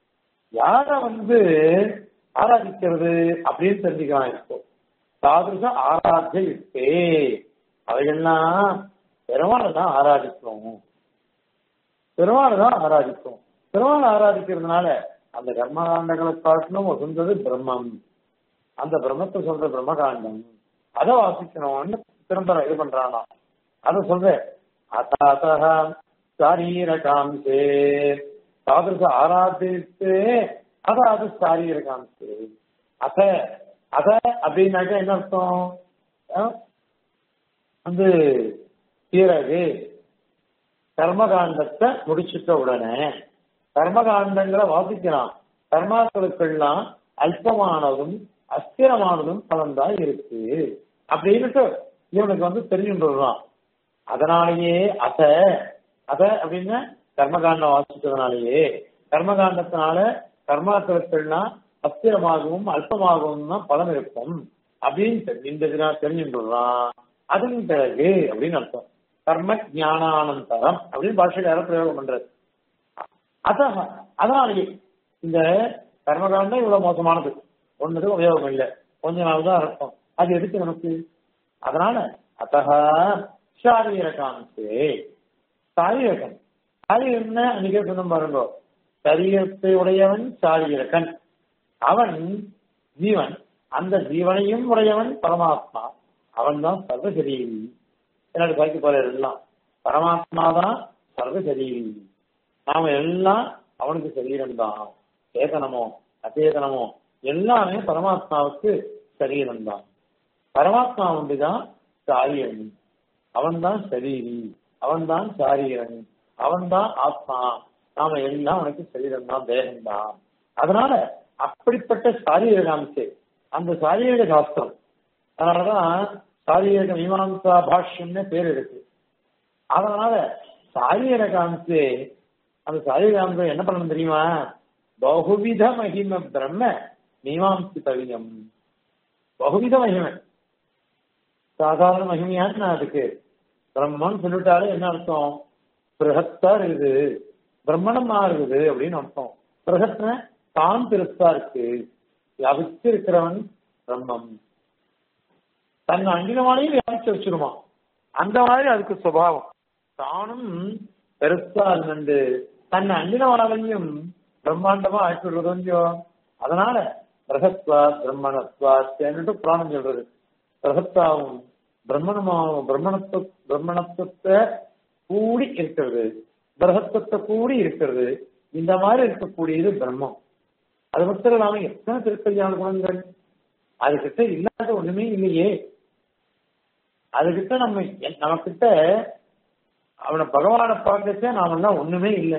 A: யார வந்து ஆராதிக்கிறது அப்படின்னு தெரிஞ்சுக்கலாம் இப்போ சாதுச ஆராத்திய இருக்கே அவைகள்லாம் பெருமாளை தான் ஆராதிக்கிறோம் பெருமாளை தான் ஆராதிக்கிறோம் பெருமாளை ஆராதிக்கிறதுனால அந்த கர்மகாண்டங்களை காட்டிலும் வசந்தது பிரம்மம் அந்த பிரம்மத்தை சொல்ற பிரம்மகாண்டம் அதை வாசிக்கணும்னு திரும்ப இது பண்றானா அதை சொல்றேன் அதாத்தக சாரீரகாம்சே தாதிருஷ ஆராதித்து அதாவது சாரீரகாம்சே அத அத அப்படின்னாக்க என்ன அர்த்தம் வந்து பிறகு கர்மகாண்டத்தை முடிச்சுட்ட உடனே கர்மகாண்டங்களை வாசிக்கலாம் கர்மாக்களுக்கெல்லாம் அல்பமானதும் அஸ்திரமானதும் பலன்தான் இருக்கு அப்படின்னுட்டு இவனுக்கு வந்து தெரிஞ்சுட்டுறான் அதனாலேயே அத அத அப்படின்னா கர்மகாண்டம் வாசிச்சதுனாலேயே கர்மகாண்டத்தினால கர்மாக்களுக்கெல்லாம் அஸ்திரமாகவும் அல்பமாகவும் தான் பலன் இருக்கும் அப்படின்னு இந்த தெரிஞ்சுட்டுறான் அதன் பிறகு அப்படின்னு அர்த்தம் கர்ம ஞானானந்தரம் அப்படின்னு பாஷைக்கார பிரயோகம் பண்றது அதான் அதனாலேயே இந்த கர்மகாண்டம் இவ்வளவு மோசமானது ஒண்ணுக்கு உபயோகம் இல்லை கொஞ்ச நாள் தான் அர்த்தம் அது எதுக்கு நமக்கு அதனால அத்தக சாரீரகாந்தே சாரீரகன் சாரீரம்னா அன்னைக்கே சொன்ன பாருங்க சரீரத்தை உடையவன் சாரீரகன் அவன் ஜீவன் அந்த ஜீவனையும் உடையவன் பரமாத்மா அவன் தான் சர்வசரீரி என்னோட பாக்கி போற எல்லாம் பரமாத்மா தான் சர்வசரீரி நாம எல்லாம் அவனுக்கு சரீரம் தான் சேதனமோ அச்சேதனமோ எல்லாமே பரமாத்மாவுக்கு சரீரம் தான் பரமாத்மா ஒன்றுதான் சாரியன் அவன் தான் சரீரி அவன் தான் சாரீரன் அவன் தான் ஆத்மா நாம எல்லாம் அவனுக்கு சரீரம் தான் தேகம் தான் அதனால அப்படிப்பட்ட சாரீரக அம்சே அந்த சாரீரக சாஸ்திரம் அதனாலதான் சாரீரக மீமாம்சா பாஷ்யம்னு பேர் இருக்கு அதனால சாரீரக அம்சே அந்த சாரீரக அம்சம் என்ன பண்ணணும் தெரியுமா பகுவித மகிம பிரம்ம மீமாம்சிதவியம் பகுவித மகிமை சாதாரண மகிமையான அதுக்கு பிரம்மன் சொல்லிட்டாலே என்ன அர்த்தம் பிரகத்தா இருக்குது பிரம்மணமா இருக்குது அப்படின்னு அர்த்தம் பிரகத்ன தான் பெருசா இருக்கு வியாபிச்சு இருக்கிறவன் பிரம்மம் தன் அங்கினமாலையும் வியாபிச்சு வச்சிருமா அந்த மாதிரி அதுக்கு சுபாவம் தானும் பெருசா இருந்து தன் அங்கினமாலையும் பிரம்மாண்டமா ஆக்கிடுறது கொஞ்சம் அதனால பிரகத்வா பிரம்மணத்வா சேர்ந்துட்டு புராணம் சொல்றது பிரகத்தாவும் பிரம்மணமாவும் பிரம்மணத்துவ பிரம்மணத்துவத்தை கூடி இருக்கிறது பிரகத்துவத்தை கூடி இருக்கிறது இந்த மாதிரி இருக்கக்கூடியது பிரம்மம் அது மட்டும் இல்லாம எத்தனை திருப்பதியான குணங்கள் அதுகிட்ட இல்லாத ஒண்ணுமே இல்லையே அதுகிட்ட நம்ம நம்ம கிட்ட அவனை பகவானை பார்க்கச்சே நாமெல்லாம் ஒண்ணுமே இல்லை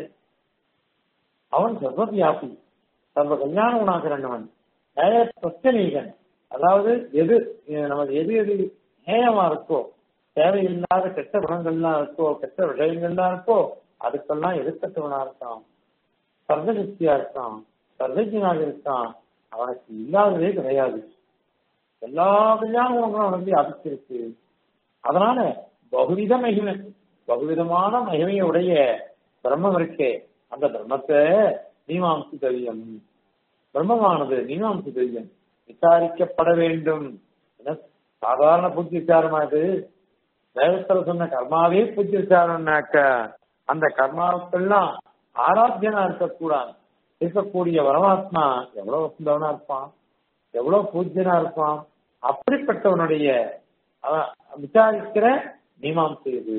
A: அவன் சர்வவியாபி சர்வ கல்யாண குணாகரண்ணவன் பிரச்சனைகன் அதாவது எது நமக்கு எது எது நேயமா இருக்கோ தேவையில்லாத கெட்ட குணங்கள்லாம் இருக்கோ கெட்ட விஷயங்கள்லாம் இருக்கோ அதுக்கெல்லாம் எதிர்த்தவனா இருக்கான் சர்வசக்தியா இருக்கான் சர்வஜனாக இருக்கான் அவனுக்கு இல்லாததே கிடையாது எல்லா கல்யாண குணங்களும் அவனுக்கு வியாபிச்சிருக்கு அதனால பகுவித மகிமை பகுவிதமான மகிமையுடைய பிரம்மம் இருக்கே அந்த பிரம்மத்தை மீமாம்சி தவியம் பிரம்மமானது மீமாம்சி தவியம் விசாரிக்கப்பட வேண்டும் சாதாரண புத்தி விசாரமா இது வேதத்துல சொன்ன கர்மாவே புத்தி விசாரம்னாக்க அந்த கர்மாவுக்கெல்லாம் ஆராத்தியனா இருக்கக்கூடாது இருக்கக்கூடிய பரமாத்மா எவ்வளவு வசந்தவனா இருப்பான் எவ்வளவு பூஜ்யனா இருப்பான் அப்படிப்பட்டவனுடைய விசாரிக்கிற மீமாம்சை இது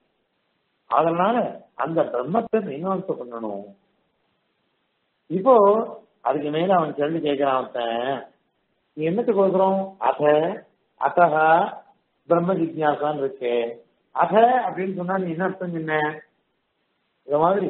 A: அதனால அந்த பிரம்மத்தை மீமாம்சை பண்ணணும் இப்போ அதுக்கு மேல அவன் கேள்வி கேட்கிறான் நீ என்னத்துக்கு கொடுக்குறோம் அத அத்தக பிரம்ம ஜிக்யாசான்னு இருக்கு அத அப்படின்னு சொன்னா நீ என்ன அர்த்தம் என்ன இந்த மாதிரி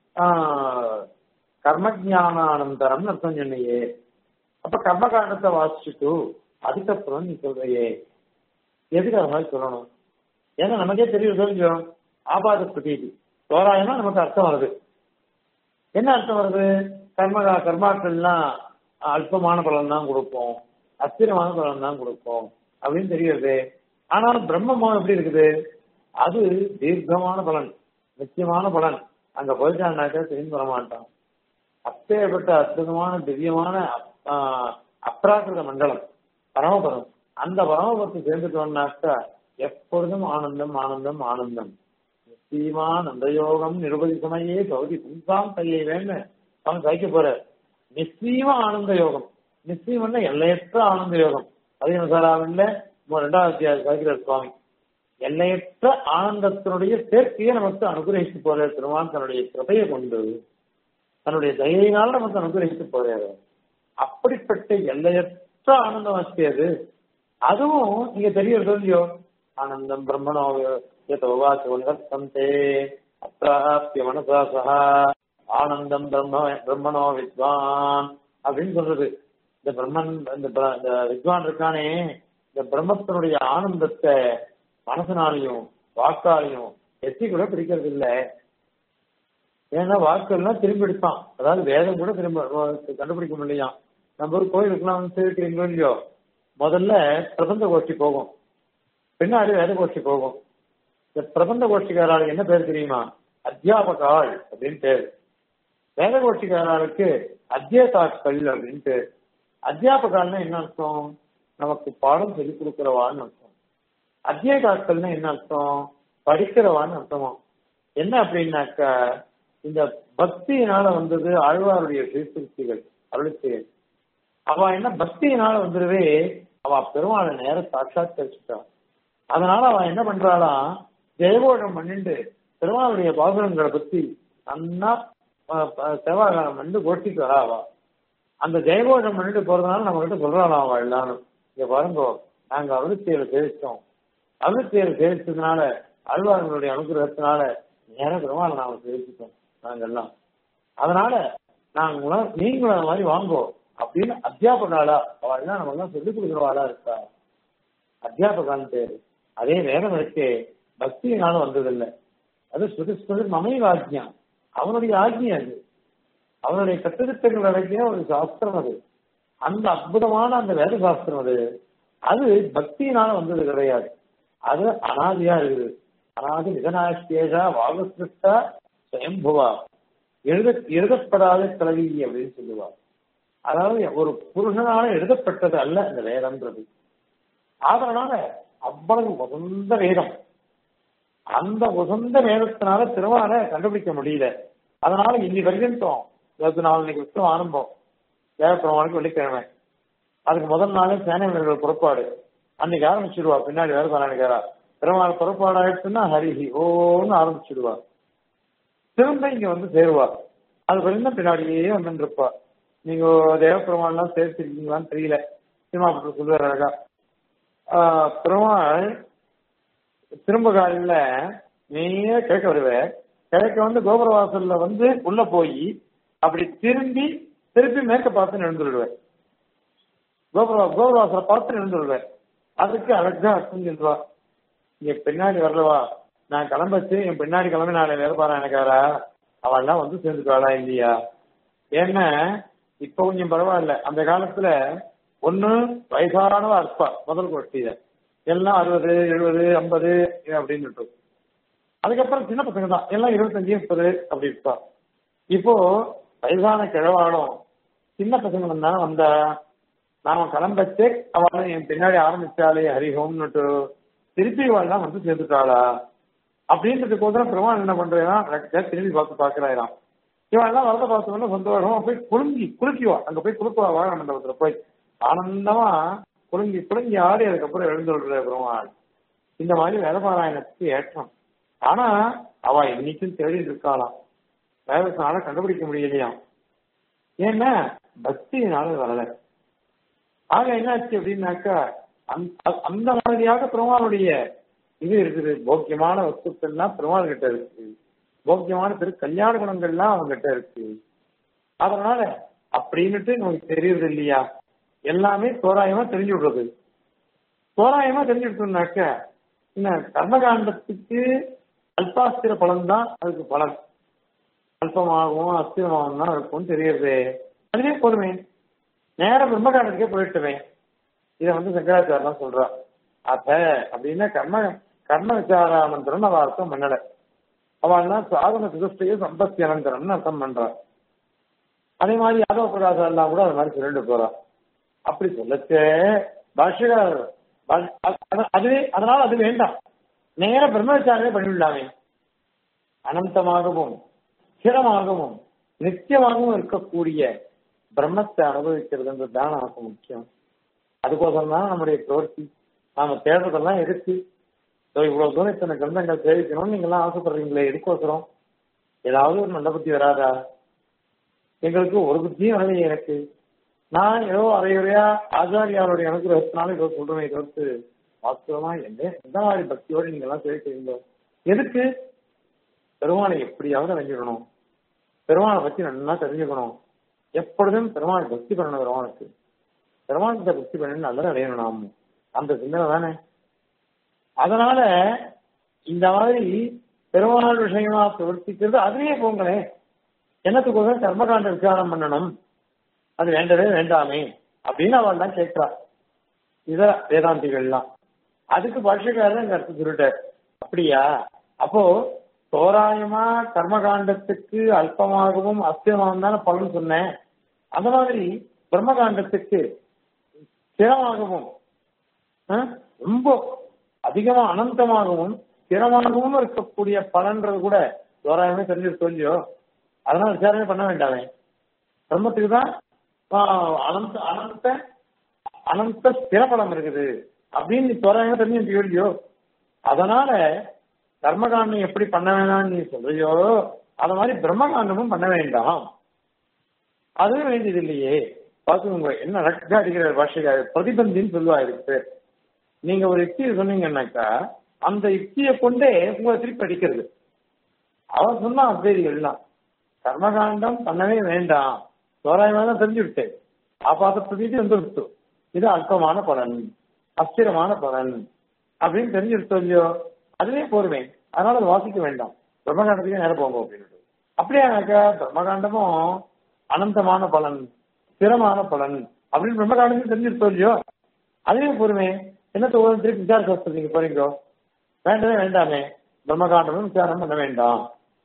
A: கர்மஜானானந்தரம் அர்த்தம் சொன்னையே அப்ப கர்மகாண்டத்தை வாசிச்சுட்டு அதுக்கப்புறம் நீ சொல்றையே எதுக்கு அது மாதிரி சொல்லணும் ஏன்னா நமக்கே தெரியும் தெரிஞ்சோம் ஆபாத பிரதீதி தோராயமா நமக்கு அர்த்தம் வருது என்ன அர்த்தம் வருது கர்ம கர்மாக்கள்லாம் அல்பமான பலன் தான் கொடுப்போம் அஸ்திரமான பலன் தான் கொடுப்போம் அப்படின்னு தெரியுது ஆனாலும் பிரம்மம் எப்படி இருக்குது அது தீர்க்கமான பலன் நிச்சயமான பலன் அங்க போயிட்டான்னாக்கா திரும்பி வர மாட்டான் அப்பேற்பட்ட அற்புதமான திவ்யமான அப்ராக்கிருத மண்டலம் பரமபதம் அந்த பரமபதத்தை சேர்ந்துட்டோம்னாக்கா எப்பொழுதும் ஆனந்தம் ஆனந்தம் ஆனந்தம் நிச்சயமா நந்தயோகம் நிருபதி சமயே பகுதி புன்சாம் கையை வேன்னு அவன் கைக்க போற நிச்சயமா ஆனந்த யோகம் நிச்சயம்னா எல்லையற்ற ஆனந்த யோகம் அதிகமசாராவில்ல ரெண்டாவது அத்தியாயம் கைக்கிறார் சுவாமி எல்லையற்ற ஆனந்தத்தினுடைய சேர்க்கையை நமக்கு அனுகிரகித்து போற திருமான் தன்னுடைய கிருபையை கொண்டு தன்னுடைய தயையினால் நமக்கு அனுகிரகித்து போறாரு அப்படிப்பட்ட எல்லையற்ற ஆனந்தம் வச்சியது அதுவும் நீங்க தெரியறது இல்லையோ ஆனந்தம் பிரம்மணோ யதோவாச்சே அப்பிராப்திய மனசா சஹா ஆனந்தம் பிரம்ம பிரம்மணோ வித்வான் அப்படின்னு சொல்றது இந்த பிரம்மன் இந்த வித்வான் இருக்கானே இந்த பிரம்மத்தினுடைய ஆனந்தத்தை மனசனாலையும் வாக்காலையும் எத்தி கூட பிடிக்கிறது இல்ல ஏன்னா வாக்கெல்லாம் திரும்பி எடுப்பான் அதாவது வேதம் கூட திரும்ப கண்டுபிடிக்க முடியலையா நம்ம ஒரு கோயிலுக்குலாம் வந்து இருக்கிறீங்களோ இல்லையோ முதல்ல பிரபந்த கோஷ்டி போகும் பின்னாடி வேத கோஷ்டி போகும் இந்த பிரபந்த கோஷ்டிக்காராளுக்கு என்ன பேர் தெரியுமா அத்தியாபகாள் அப்படின்னு பேர் வேத கோஷ்டிக்காரர்களுக்கு அத்தியதாக்கள் அப்படின்னு பேர் அத்தியாபகால்னா என்ன அர்த்தம் நமக்கு பாடம் சொல்லிக் கொடுக்கிறவான்னு அர்த்தம் அத்தியதாக்கள்னா என்ன அர்த்தம் படிக்கிறவான்னு அர்த்தமா என்ன அப்படின்னாக்கா இந்த பக்தியினால வந்தது ஆழ்வாருடைய சீர்திருத்திகள் அருளிச்செயல் அவ என்ன பக்தியினால வந்துருவே அவ பெருமாளை நேர சாட்சாத்கரிச்சுட்டான் அதனால அவன் என்ன பண்றாளாம் ஜெயகோஷம் பண்ணிட்டு பெருமாளுடைய பாசுரங்களை பத்தி நன்னா செவ்வாய்காலம் வந்து கோஷ்டிக்கு வரா அவ அந்த ஜெயகோஷம் பண்ணிட்டு போறதுனால நம்ம கிட்ட சொல்றாளாம் அவ எல்லாரும் இங்க பாருங்க நாங்க அருளிச்செயலை சேவிச்சோம் அருளிச்செயலை சேவிச்சதுனால அழ்வார்களுடைய அனுகிரகத்தினால நேர பெருமாளை நாம சேவிச்சிட்டோம் நாங்கெல்லாம் அதனால நாங்க நீங்களும் அந்த மாதிரி வாங்கோ அப்படின்னு அத்தியாபகாலா அவள்லாம் நம்ம எல்லாம் சொல்லிக் கொடுக்குறவாளா இருக்கா அத்தியாபகான்னு பேரு அதே வேதம் இருக்கே பக்தியினால வந்ததில்லை அது ஸ்ருதி ஸ்ருதி மமை ஆக்ஞா அவனுடைய ஆக்ஞை அது அவனுடைய கட்டுத்திட்டங்கள் அடக்கிய ஒரு சாஸ்திரம் அது அந்த அற்புதமான அந்த வேத சாஸ்திரம் அது அது பக்தியினால வந்தது கிடையாது அது அனாதியா இருக்குது அனாதி நிதனாஸ்தேஜா வாகசிருஷ்டா சுயம்புவா எழுத எழுதப்படாத கல்வி அப்படின்னு சொல்லுவார் அதாவது ஒரு புருஷனால எழுதப்பட்டது அல்ல இந்த வேதம்ன்றது அதனால அவ்வளவு உகந்த வேதம் அந்த உகந்த வேதத்தினால திருவார கண்டுபிடிக்க முடியல அதனால இன்னி வரைக்கும் இருபத்தி நாலு வருஷம் ஆரம்பம் தேவப்பிரமாணுக்கு வெள்ளிக்கிழமை அதுக்கு முதல் நாளே சேனை வீரர்கள் புறப்பாடு அன்னைக்கு ஆரம்பிச்சிடுவா பின்னாடி வேற சொன்னாடிக்காரா பெருமாள் புறப்பாடு ஆயிடுச்சுன்னா ஹரிஹி ஓன்னு ஆரம்பிச்சிடுவா திரும்ப இங்க வந்து சேருவா அது வரைக்கும் பின்னாடியே வந்துட்டு இருப்பா நீங்க தேவப்பெருமாள்லாம் சேர்த்திருக்கீங்களான்னு தெரியல சினிமா பற்றி சொல்லுவார் அழகா பெருமாள் திரும்ப காலில் நீயே கிழக்க வருவேன் கிழக்க வந்து கோபுரவாசல்ல வந்து உள்ள போய் அப்படி திரும்பி திருப்பி மேற்க பார்த்து எழுந்துருவேன் கோபுர கோபுரவாசலை பார்த்து எழுந்துருவேன் அதுக்கு அழகா அர்த்தம் சொல்லுவா இங்க பின்னாடி வரலவா நான் கிளம்பச்சு என் பின்னாடி கிளம்பி நாளை வேலை பாரு எனக்காரா அவள்லாம் வந்து சேர்ந்துக்காளா இல்லையா ஏன்னா இப்ப கொஞ்சம் பரவாயில்ல அந்த காலத்துல ஒண்ணு வயசானவா இருப்பா முதல் கோஷ்டியில எல்லாம் அறுபது எழுபது ஐம்பது அப்படின்னு அதுக்கப்புறம் சின்ன பசங்க தான் எல்லாம் இருபத்தஞ்சு முப்பது அப்படி இருப்பா இப்போ வயசான கிழவாடும் சின்ன பசங்க வந்தா வந்தா நாம கிளம்பச்சே அவளும் என் பின்னாடி ஆரம்பிச்சாலே ஹரிஹோம்னுட்டு திருப்பி வாழ்லாம் வந்து சேர்ந்துட்டாளா அப்படின்றதுக்கு வந்து பெருமாள் என்ன பண்றேன்னா திரும்பி பார்த்து பாக்குறாராம் இவன் எல்லாம் வரத பார்த்தோம்னா சந்தோஷமா போய் குலுங்கி குலுக்கிவா அங்க போய் குலுக்குவா வாழ மண்டபத்துல போய் ஆனந்தமா குலுங்கி குலுங்கி ஆடி அதுக்கப்புறம் எழுந்துடுற பெருமாள் இந்த மாதிரி வேதபாராயணத்துக்கு ஏற்றம் ஆனா அவ இன்னைக்கும் தேடிட்டு இருக்காளாம் வேதத்தினால கண்டுபிடிக்க முடியலையாம் ஏன்னா பக்தியினால வரல ஆக என்னாச்சு அப்படின்னாக்கா அந்த- அந்த மாதிரியாக பெருமாளுடைய இது இருக்குது போக்கியமான வஸ்துக்கள்லாம் பெருமாள் கிட்ட இருக்கு போக்கியமான திரு கல்யாண குணங்கள்லாம் அவங்க கிட்ட இருக்கு அதனால அப்படின்னுட்டு நமக்கு தெரியுது இல்லையா எல்லாமே தோராயமா தெரிஞ்சு விடுறது தோராயமா தெரிஞ்சுட்டோம்னாக்க இந்த கர்மகாண்டத்துக்கு அல்பாஸ்திர பலன் தான் அதுக்கு பலன் அல்பமாகவும் அஸ்திரமாகவும் தான் இருக்கும்னு தெரியுது அதுவே போதுமே நேர பிரம்மகாண்டத்துக்கே போயிட்டுமே இதை வந்து சங்கராச்சாரம் சொல்றா அத அப்படின்னா கர்ம கர்ம விசாரானந்தரம் அவ அர்த்தம் பண்ணல அவள்லாம் சாதன சுதஷ்டையும் சம்பத்தி அனந்தரம்னு அர்த்தம் பண்றா அதே மாதிரி யாதவ பிரகாசம் எல்லாம் கூட அது மாதிரி சொல்லிட்டு போறா அப்படி சொல்லச்சே பாஷ்யகார் பா- அது- அதுவே அதனால அது வேண்டாம் நேர பிரம்மச்சாரமே பண்ணிவிடலாமே அனந்தமாகவும் ஸ்திரமாகவும் நித்தியமாகவும் இருக்கக்கூடிய பிரம்மத்தை அனுபவிக்கிறதுன்றது தான் நமக்கு முக்கியம் அதுக்கோசரம் தான் நம்முடைய பிரவர்த்தி நாம தேடுறதெல்லாம் எதுக்கு இதோ இவ்வளவு தூரம் இத்தனை கிரந்தங்கள் சேவிக்கணும்னு நீங்க எல்லாம் ஆசைப்படுறீங்களே எதுக்கோசரம் ஏதாவது ஒரு நல்ல புத்தி வராதா எங்களுக்கு ஒரு புத்தியும் வரலையே எனக்கு நான் ஏதோ அரையுறையா ஆச்சாரியாருடைய அனுகிரகத்தினால ஏதோ சொல்றேன் தவிர்த்து வாஸ்தவமா எந்த எந்த மாதிரி பக்தியோட நீங்க எல்லாம் சேவிக்கிறீங்களோ எதுக்கு பெருமானை எப்படியாவது அடைஞ்சிடணும் பெருமானை பத்தி நல்லா தெரிஞ்சுக்கணும் எப்பொழுதும் பெருமானை பக்தி பண்ணணும் பெருமானுக்கு பெருமானத்தை பக்தி பண்ணி நல்லதை அடையணும் நாம் அந்த சிந்தனை தானே அதனால இந்த மாதிரி பெருமாள் விஷயமா பிரவர்த்திக்கிறது அதுலயே போங்களேன் என்னத்துக்கு கர்மகாண்ட விசாரம் பண்ணணும் அது வேண்டவே வேண்டாமே அப்படின்னு அவள் தான் கேட்கிறா இத வேதாந்திகள்லாம் அதுக்கு பாஷ்யக்காரர் இந்த அர்த்தம் சொல்லிட்டார் அப்படியா அப்போ தோராயமா கர்மகாண்டத்துக்கு அல்பமாகவும் அஸ்தியமாகவும் தானே பலன் சொன்னேன் அந்த மாதிரி பிரம்மகாண்டத்துக்கு ஸ்திரமாகவும் ஆ, ரொம்ப அதிகமா அனந்தமாகவும் ஸ்திரமாகவும் இருக்கக்கூடிய பலன்றது கூட தோராயமே தெரிஞ்சு சொல்லியோ அதனால விசாரணை பண்ண வேண்டாமே பிரம்மத்துக்கு தான் ஆ, அனந்த அனந்த அனந்த ஸ்திரபலம் இருக்குது அப்படின்னு நீ தோராயமா தெரிஞ்சு சொல்லியோ அதனால கர்மகாண்டம் எப்படி பண்ண வேணாம்னு நீ சொல்றியோ அத மாதிரி பிரம்மகாண்டமும் பண்ண வேண்டாம் அதுவும் வேண்டியது இல்லையே பாத்துக்கோங்க என்ன அழகா அடிக்கிற பாஷைக்கார பிரதிபந்தின்னு சொல்லுவா இதுக்கு பேர் நீங்க ஒரு யுக்தியை சொன்னீங்கன்னாக்கா அந்த யுக்தியை கொண்டே உங்களை திருப்பி அடிக்கிறது அவன் சொன்னா சரி எல்லாம் கர்மகாண்டம் பண்ணவே வேண்டாம் தோராயமா தான் தெரிஞ்சு விட்டேன் ஆபாத பிரதீதி வந்து விட்டு இது அல்பமான பலன் அஸ்திரமான பலன் அப்படின்னு தெரிஞ்சு விட்டோம் இல்லையோ அதுவே போருவேன் அதனால அதை வாசிக்க வேண்டாம் பிரம்மகாண்டத்துக்கே நேரம் போங்க அப்படின்னு அப்படியானாக்கா பிரம்மகாண்டமும் அனந்தமான பலன் ஸ்திரமான பலன் அப்படின்னு பிரம்மகாண்டத்தையும் தெரிஞ்சிருத்தோம் இல்லையோ அதுவே போருமே என்ன தோணும் திருப்பி விசார சாஸ்திரம் நீங்க போறீங்களோ வேண்டவே வேண்டாமே பிரம்மகாண்டமும் விசாரம் பண்ண வேண்டாம்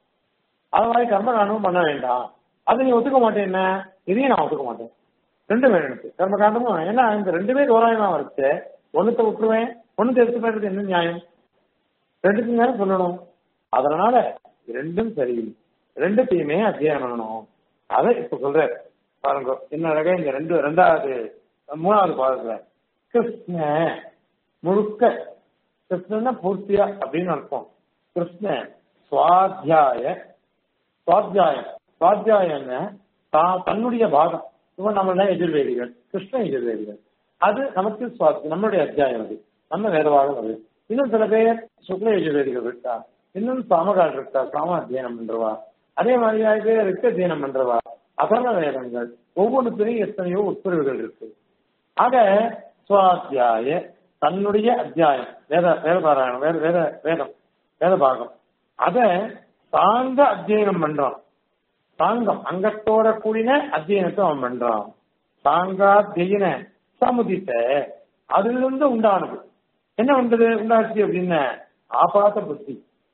A: அது மாதிரி கர்மகாண்டமும் பண்ண வேண்டாம் அதை நீ ஒத்துக்க மாட்டேன் என்ன இதையும் நான் ஒத்துக்க மாட்டேன் ரெண்டும் வேணும் எனக்கு கர்மகாண்டமும் ஏன்னா இந்த ரெண்டுமே தோராயமா வச்சு ஒண்ணுத்த விட்டுருவேன் ஒண்ணுத்த எடுத்து போயிடுறது என்ன நியாயம் ரெண்டுக்கும் தானே சொல்லணும் அதனால ரெண்டும் சரி ரெண்டுத்தையுமே அத்தியாயம் பண்ணணும் அதை இப்ப சொல்ற பாருங்க என்ன அழகா இந்த ரெண்டு ரெண்டாவது மூணாவது பாதத்துல கிருஷ்ண முழுக்க கிருஷ்ணன்னா பூர்த்தியா அப்படின்னு அர்த்தம் கிருஷ்ண சுவாத்தியாய சுவாத்தியாயம் சுவாத்தியாயம்னு தான் தன்னுடைய பாகம் இவன் நம்மள எதிர்வேதிகள் கிருஷ்ண எதிர்வேதிகள் அது நமக்கு சுவாத்தி நம்மளுடைய அத்தியாயம் அது நம்ம வேதவாகம் அது இன்னும் சில பேர் சுக்ல எதிர்வேதிகள் இருக்கா இன்னும் சாமகால் இருக்கா சாம அத்தியனம் பண்றவா அதே மாதிரியாக பேர் இருக்க அத்தியனம் பண்றவா அதர்வ வேதங்கள் ஒவ்வொன்றுத்திலையும் எத்தனையோ உட்பிரிவுகள் இருக்கு ஆக சுவாத்தியாய தன்னுடைய அத்தியாயம் வேத வேதபாராயணம் வேத வேத வேதம் வேத பாகம் அத சாங்க அத்தியனம் பண்றான் சாங்கம் அங்கத்தோட கூடின அத்தியனத்தை அவன் பண்றான் சாங்காத்தியன சமுதித்த அதிலிருந்து உண்டானது என்ன பண்றது உண்டாச்சு அப்படின்னு ஆபாத்த புத்தி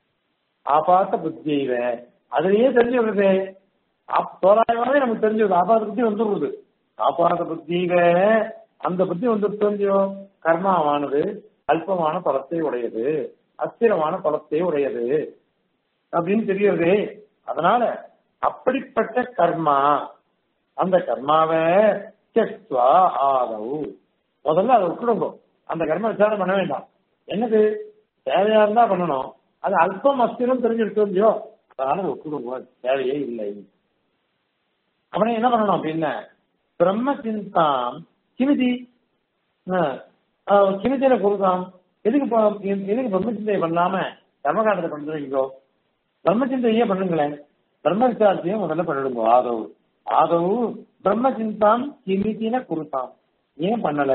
A: ஆபாத்த புத்தியில அதுலயே தெரிஞ்சு வருது தோராயமாவே நமக்கு தெரிஞ்சு வருது ஆபாத புத்தி வந்துடுறது ஆபாத புத்தியில அந்த புத்தி வந்து தெரிஞ்சோ கர்மாவானது அல்பமான பலத்தை உடையது அஸ்திரமான பலத்தை உடையது அப்படின்னு தெரியுது அதனால அப்படிப்பட்ட கர்மா அந்த கர்மாவை தெக்வா ஆதவு முதல்ல அதை விட்டுடுங்க அந்த கர்ம விசாரம் பண்ண வேண்டாம் என்னது தேவையா இருந்தா பண்ணணும் அது அல்பம் அஸ்திரம் தெரிஞ்சிருக்கோம் இல்லையோ அதனால அதை விட்டுடுங்க தேவையே இல்லை அவனை என்ன பண்ணணும் அப்படின்னா பிரம்ம சிந்தாம் கிமிதி சின்ன சின்ன குருதாம் எதுக்கு ப- எதுக்கு பிரம்மச்சிந்தை பண்ணாம கர்மகாண்டத்தை பண்றீங்களோ பிரம்மச்சிந்தையே பண்ணுங்களேன் பிரம்ம விசாரத்தையும் முதல்ல பண்ணிடுங்க ஆதவ் ஆதவ் பிரம்மச்சிந்தாம் கிமித்தின குருதாம் ஏன் பண்ணல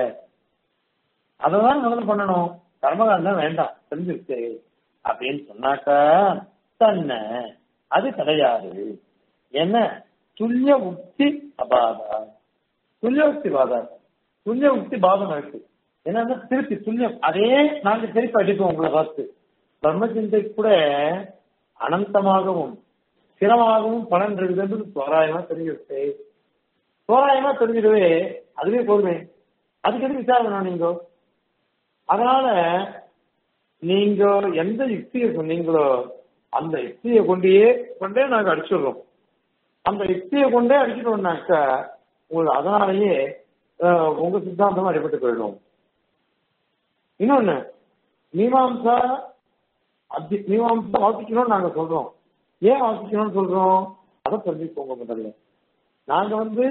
A: அததான் முதல்ல பண்ணணும் கர்மகாண்டம் வேண்டாம் தெரிஞ்சிருச்சு அப்படின்னு சொன்னாக்கா தன்னை அது கிடையாது என்ன துல்லிய உக்தி அபாதா துல்லிய உக்தி பாதா துல்லிய உக்தி பாதம் இருக்கு என்னன்னா திருப்பி துல்லியம் அதே நாங்க திருப்பி அடிப்போம் உங்களை பார்த்து பிரம்மச்சிந்தை கூட அனந்தமாகவும் ஸ்திரமாகவும் பலன் இருக்குதுன்றது தோராயமா தெரிஞ்சிருச்சு தோராயமா தெரிஞ்சிடவே அதுவே போதுமே அதுக்கு எதுக்கு விசாரணை நீங்க அதனால நீங்க எந்த யுக்தியை சொன்னீங்களோ அந்த யுக்தியை கொண்டே கொண்டே நாங்க அடிச்சிடுறோம் அந்த யுக்தியை கொண்டே அடிச்சிட்டோம்னாக்கா உங்களுக்கு அதனாலேயே அஹ், உங்க சித்தாந்தம் அடிபட்டு போயிடும் இன்னொன்னு மீமாம்சா அத்தி மீமாம்சா வாசிக்கணும்னு நாங்க சொல்றோம் ஏன் வாசிக்கணும்னு சொல்றோம் அதை தெரிஞ்சுக்கோங்க முதல்ல நாங்க வந்து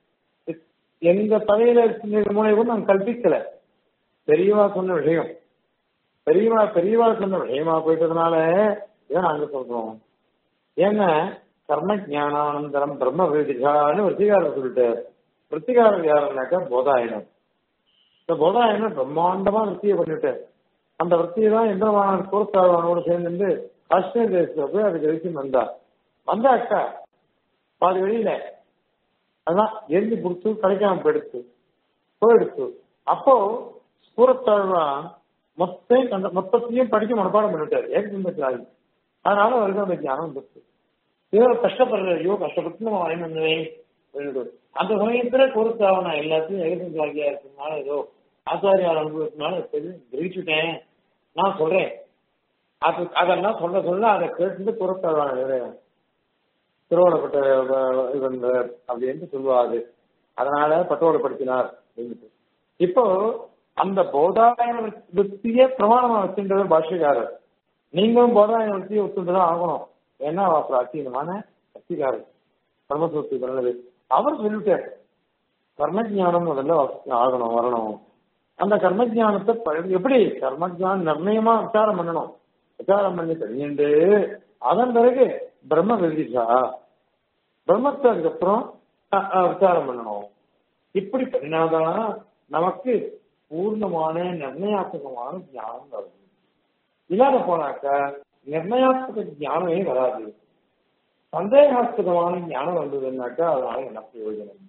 A: எங்க தலையில இருக்கிற மூலையை கூட நாங்க கல்பிக்கல பெரியவா சொன்ன விஷயம் பெரியவா பெரியவா சொன்ன விஷயமா போயிட்டதுனால இதை நாங்க சொல்றோம் ஏன்னா கர்ம ஞானானந்தரம் பிரம்ம வேதிகான்னு விருத்திகாரர் சொல்லிட்டார் விருத்திகாரர் யாருன்னாக்கா போதாயனம் இந்த போதாயனம் பிரம்மாண்டமா விருத்தியை பண்ணிட்டார் அந்த விருத்தியை தான் எந்திரமான கோர்த்தாழ்வானோடு சேர்ந்து காஷ்மீர் தேசத்துல போய் அதுக்கு வரைக்கும் வந்தார் வந்தாக்கா பாதி வெளியில அதான் எழுதி கொடுத்து கிடைக்காம போயிடுச்சு போயிடுச்சு அப்போ சூரத்தாழ்வான் மொத்தம் அந்த மொத்தத்தையும் படிக்க மனப்பாடம் பண்ணிட்டாரு ஏகம்பத்தாரி அதனால அவருக்கு அந்த ஞானம் வந்துச்சு இவர் கஷ்டப்படுற ஐயோ கஷ்டப்பட்டு நம்ம வாங்கி வந்தேன் அந்த சமயத்துல பொறுத்தாவ நான் எல்லாத்தையும் ஏகம்பத்தாரியா இருக்கிறதுனால ஏதோ ஆச்சாரியார் அனுபவத்தினால தெரிஞ்சு கிரகிச்சுட்டேன் நான் சொல்றேன் அது அதெல்லாம் சொல்ல சொல்ல அதை கேட்டு பொறுத்தாழ்வான் எழுதுறேன் திருவோணப்பட்ட இவன் அப்படின்னு சொல்லுவாரு அதனால பட்டோடப்படுத்தினார் அப்படின்ட்டு இப்போ அந்த போதாயன விற்த்தியே பிரமாணமா வச்சுன்றது பாஷ்யக்காரர் நீங்களும் போதாயன விற்த்தியை ஒத்துட்டுதான் ஆகணும் ஏன்னா அப்புறம் அத்தீனமான சக்திகாரர் பிரம்மசூர்த்தி பண்ணது அவர் சொல்லிட்டார் கர்மஜானம் முதல்ல வ- ஆகணும் வரணும் அந்த கர்மஜானத்தை ப- எப்படி கர்மஜானம் நிர்ணயமா விசாரம் பண்ணணும் விசாரம் பண்ணி தெரிஞ்சுட்டு அதன் பிறகு பிரம்ம விதிஷா பிரம்மத்தை அதுக்கப்புறம் அஹ், அஹ், விசாரம் பண்ணணும் இப்படி பண்ணாதான் நமக்கு பூர்ணமான நிர்ணயாத்மகமான ஞானம் வரும் இல்லாத போனாக்க நிர்ணயாத்மக ஞானமே வராது சந்தேகாஸ்பதமான ஞானம் வந்ததுன்னாக்கா அதனால என்ன பிரயோஜனம்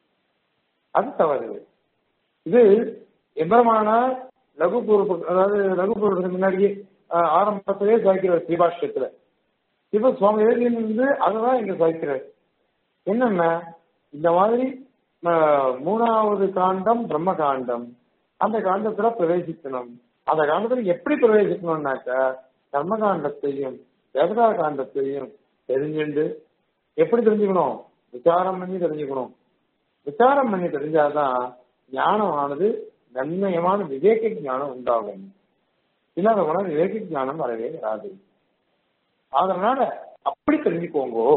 A: அது தவறு இது எம்பரமான லகு பூர்வ அதாவது லகு பூர்வத்துக்கு முன்னாடியே அஹ், ஆரம்பத்திலே சாய்க்கிறார் ஸ்ரீபாஷ்யத்துல இப்ப சுவாமி விவேகானந்தர் வந்து அதுதான் இங்க சாய்க்கிறார் என்னன்னா இந்த மாதிரி அஹ், மூணாவது காண்டம் பிரம்ம காண்டம் அந்த காண்டத்துல பிரவேசிக்கணும் அந்த காண்டத்துல எப்படி பிரவேசிக்கணும்னாக்கா கர்ம காண்டத்தையும் தேவதா காண்டத்தையும் தெரிஞ்சுண்டு எப்படி தெரிஞ்சுக்கணும் விசாரம் பண்ணி தெரிஞ்சுக்கணும் விசாரம் பண்ணி தெரிஞ்சாதான் ஞானமானது நன்மயமான விவேக ஞானம் உண்டாகும் இல்லாத போனா விவேக ஞானம் வரவே வராது அதனால அப்படி தெரிஞ்சுக்கோங்கோ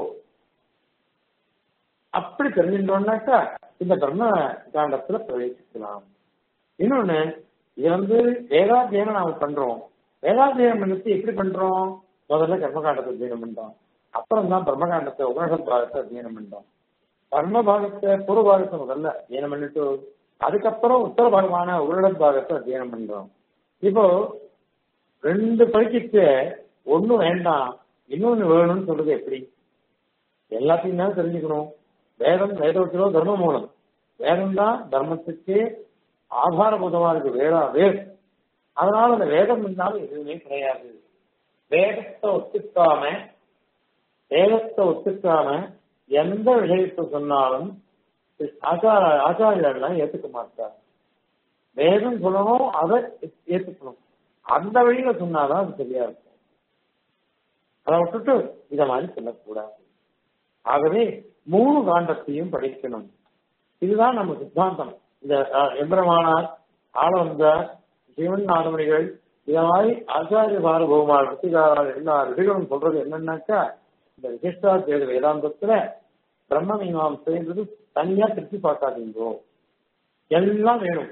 A: அப்படி தெரிஞ்சுட்டோம்னாக்கா இந்த பிரம்ம காண்டத்துல பிரவேசிக்கலாம் இன்னொன்னு இது வந்து வேதாத்தியனம் நாம பண்றோம் வேதாத்தியனம் பண்ணிட்டு எப்படி பண்றோம் முதல்ல கர்மகாண்டத்தை அத்தியனம் பண்றோம் அப்புறம் தான் பிரம்மகாண்டத்தை உபனிஷத் பாகத்தை அத்தியனம் பண்றோம் கர்ம பாகத்தை பூர்வ பாகத்தை முதல்ல அத்தியனம் பண்ணிட்டு அதுக்கப்புறம் உத்தர பாகமான உருளத் பாகத்தை அத்தியனம் பண்றோம் இப்போ ரெண்டு படிக்கிட்டு ஒண்ணு வேண்டாம் இன்னொன்னு வேணும்னு சொல்றது எப்படி எல்லாத்தையும் தான் தெரிஞ்சுக்கணும் வேதம் வேதவத்திலோ தர்ம மூலம் வேதம் தான் தர்மத்துக்கு ஆதாரபூதமா இருக்கு வேதா வேத் அதனால அந்த வேதம் இருந்தாலும் எதுவுமே கிடையாது வேதத்தை ஒத்துக்காம வேதத்தை ஒத்துக்காம எந்த விஷயத்தை சொன்னாலும் ஆச்சார ஆச்சாரியர்கள்லாம் ஏத்துக்க மாட்டார் வேதம் சொல்லணும் அதை ஏத்துக்கணும் அந்த வழியில சொன்னாதான் அது சரியா இருக்கும் அதை விட்டுட்டு இத மாதிரி சொல்லக்கூடாது ஆகவே மூணு காண்டத்தையும் படிக்கணும் இதுதான் நம்ம சித்தாந்தம் இந்த அஹ், எம்பெருமானார் ஆளவந்தார் சிவன் நாதமணிகள் இத மாதிரி ஆச்சாரிய சாரபௌமார் ரிஷிகாரர் எல்லா ரிஷிகளும் சொல்றது என்னன்னாக்கா இந்த விசிஷ்டாத்வேத வேதாந்தத்துல பிரம்ம மீமாம்சைன்றது தனியா திருப்பி பார்க்காதீங்கோ எல்லாம் வேணும்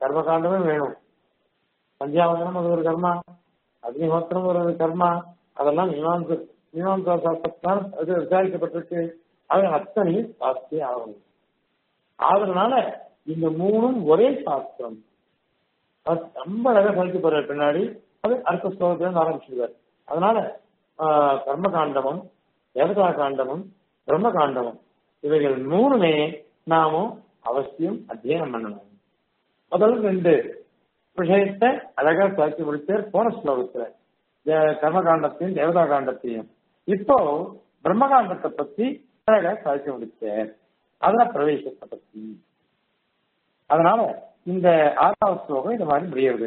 A: கர்மகாண்டமே வேணும் சந்தியாவதனம் அது ஒரு கர்மா அக்னிஹோத்திரம் ஒரு கர்மா அதெல்லாம் மீமாம்ச மீமாம்சா சாஸ்திரத்தினால் அது விசாரிக்கப்பட்டிருக்கு அது அத்தனையும் சாஸ்திரி ஆகணும் அதனால இந்த மூணும் ஒரே சாஸ்திரம் அது ரொம்ப அழகா சாதிக்க போறாரு பின்னாடி அது அடுத்த ஸ்லோகத்துல ஆரம்பிச்சிருக்காரு அதனால ஆஹ், கர்ம காண்டமும் தேவதா காண்டமும் பிரம்ம காண்டமும் இவைகள் மூணுமே நாமும் அவசியம் அத்தியனம் பண்ணணும் முதல் ரெண்டு விஷயத்தை அழகா சாட்சி முடிச்சார் போன ஸ்லோகத்துல தே- கர்ம காண்டத்தையும் தேவதா காண்டத்தையும் இப்போ பிரம்ம காண்டத்தை பத்தி அழகா சாட்சி முடிச்சார் அதுல பிரவேசத்தை பத்தி அதனால இந்த ஆறாவது ஸ்லோகம் இந்த மாதிரி முடியுது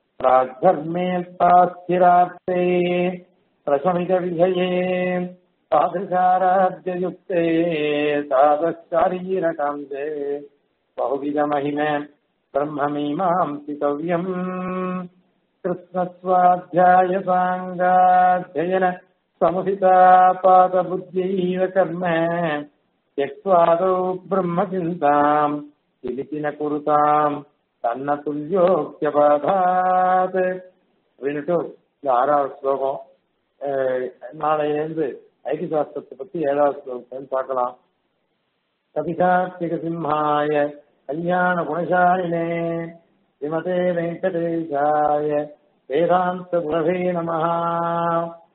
A: பிராத்தர்மேல்பாஸ்திரார்த்தே பிரசமித விஜயே தாதிருஷாராத்யயுக்தே தாதசாரீரகாந்தே பகுவித மகிம பிரம்மமீமாம்சிதவ்யம் கிருஷ்ணஸ்வாத்தியாய சாங்காத்தியன சமுதிதா பாதபுத்தியைவ கர்ம त्यक्त्वादौ ब्रह्मचिन्ताम् किलिति न कुरुताम् தன்ன துல்யோக்கியபாதாத் அப்படின்னுட்டு இந்த ஆறாவது ஸ்லோகம் அஹ், நாளையிலேருந்து ஐக்கிய சாஸ்திரத்தை பத்தி ஏழாவது ஸ்லோகத்தை பார்க்கலாம் கபிகார்த்திக சிம்ஹாய கல்யாண குணசாலினே ஸ்ரீமதே வெங்கடேஷாய வேதாந்த குரவே நமஹா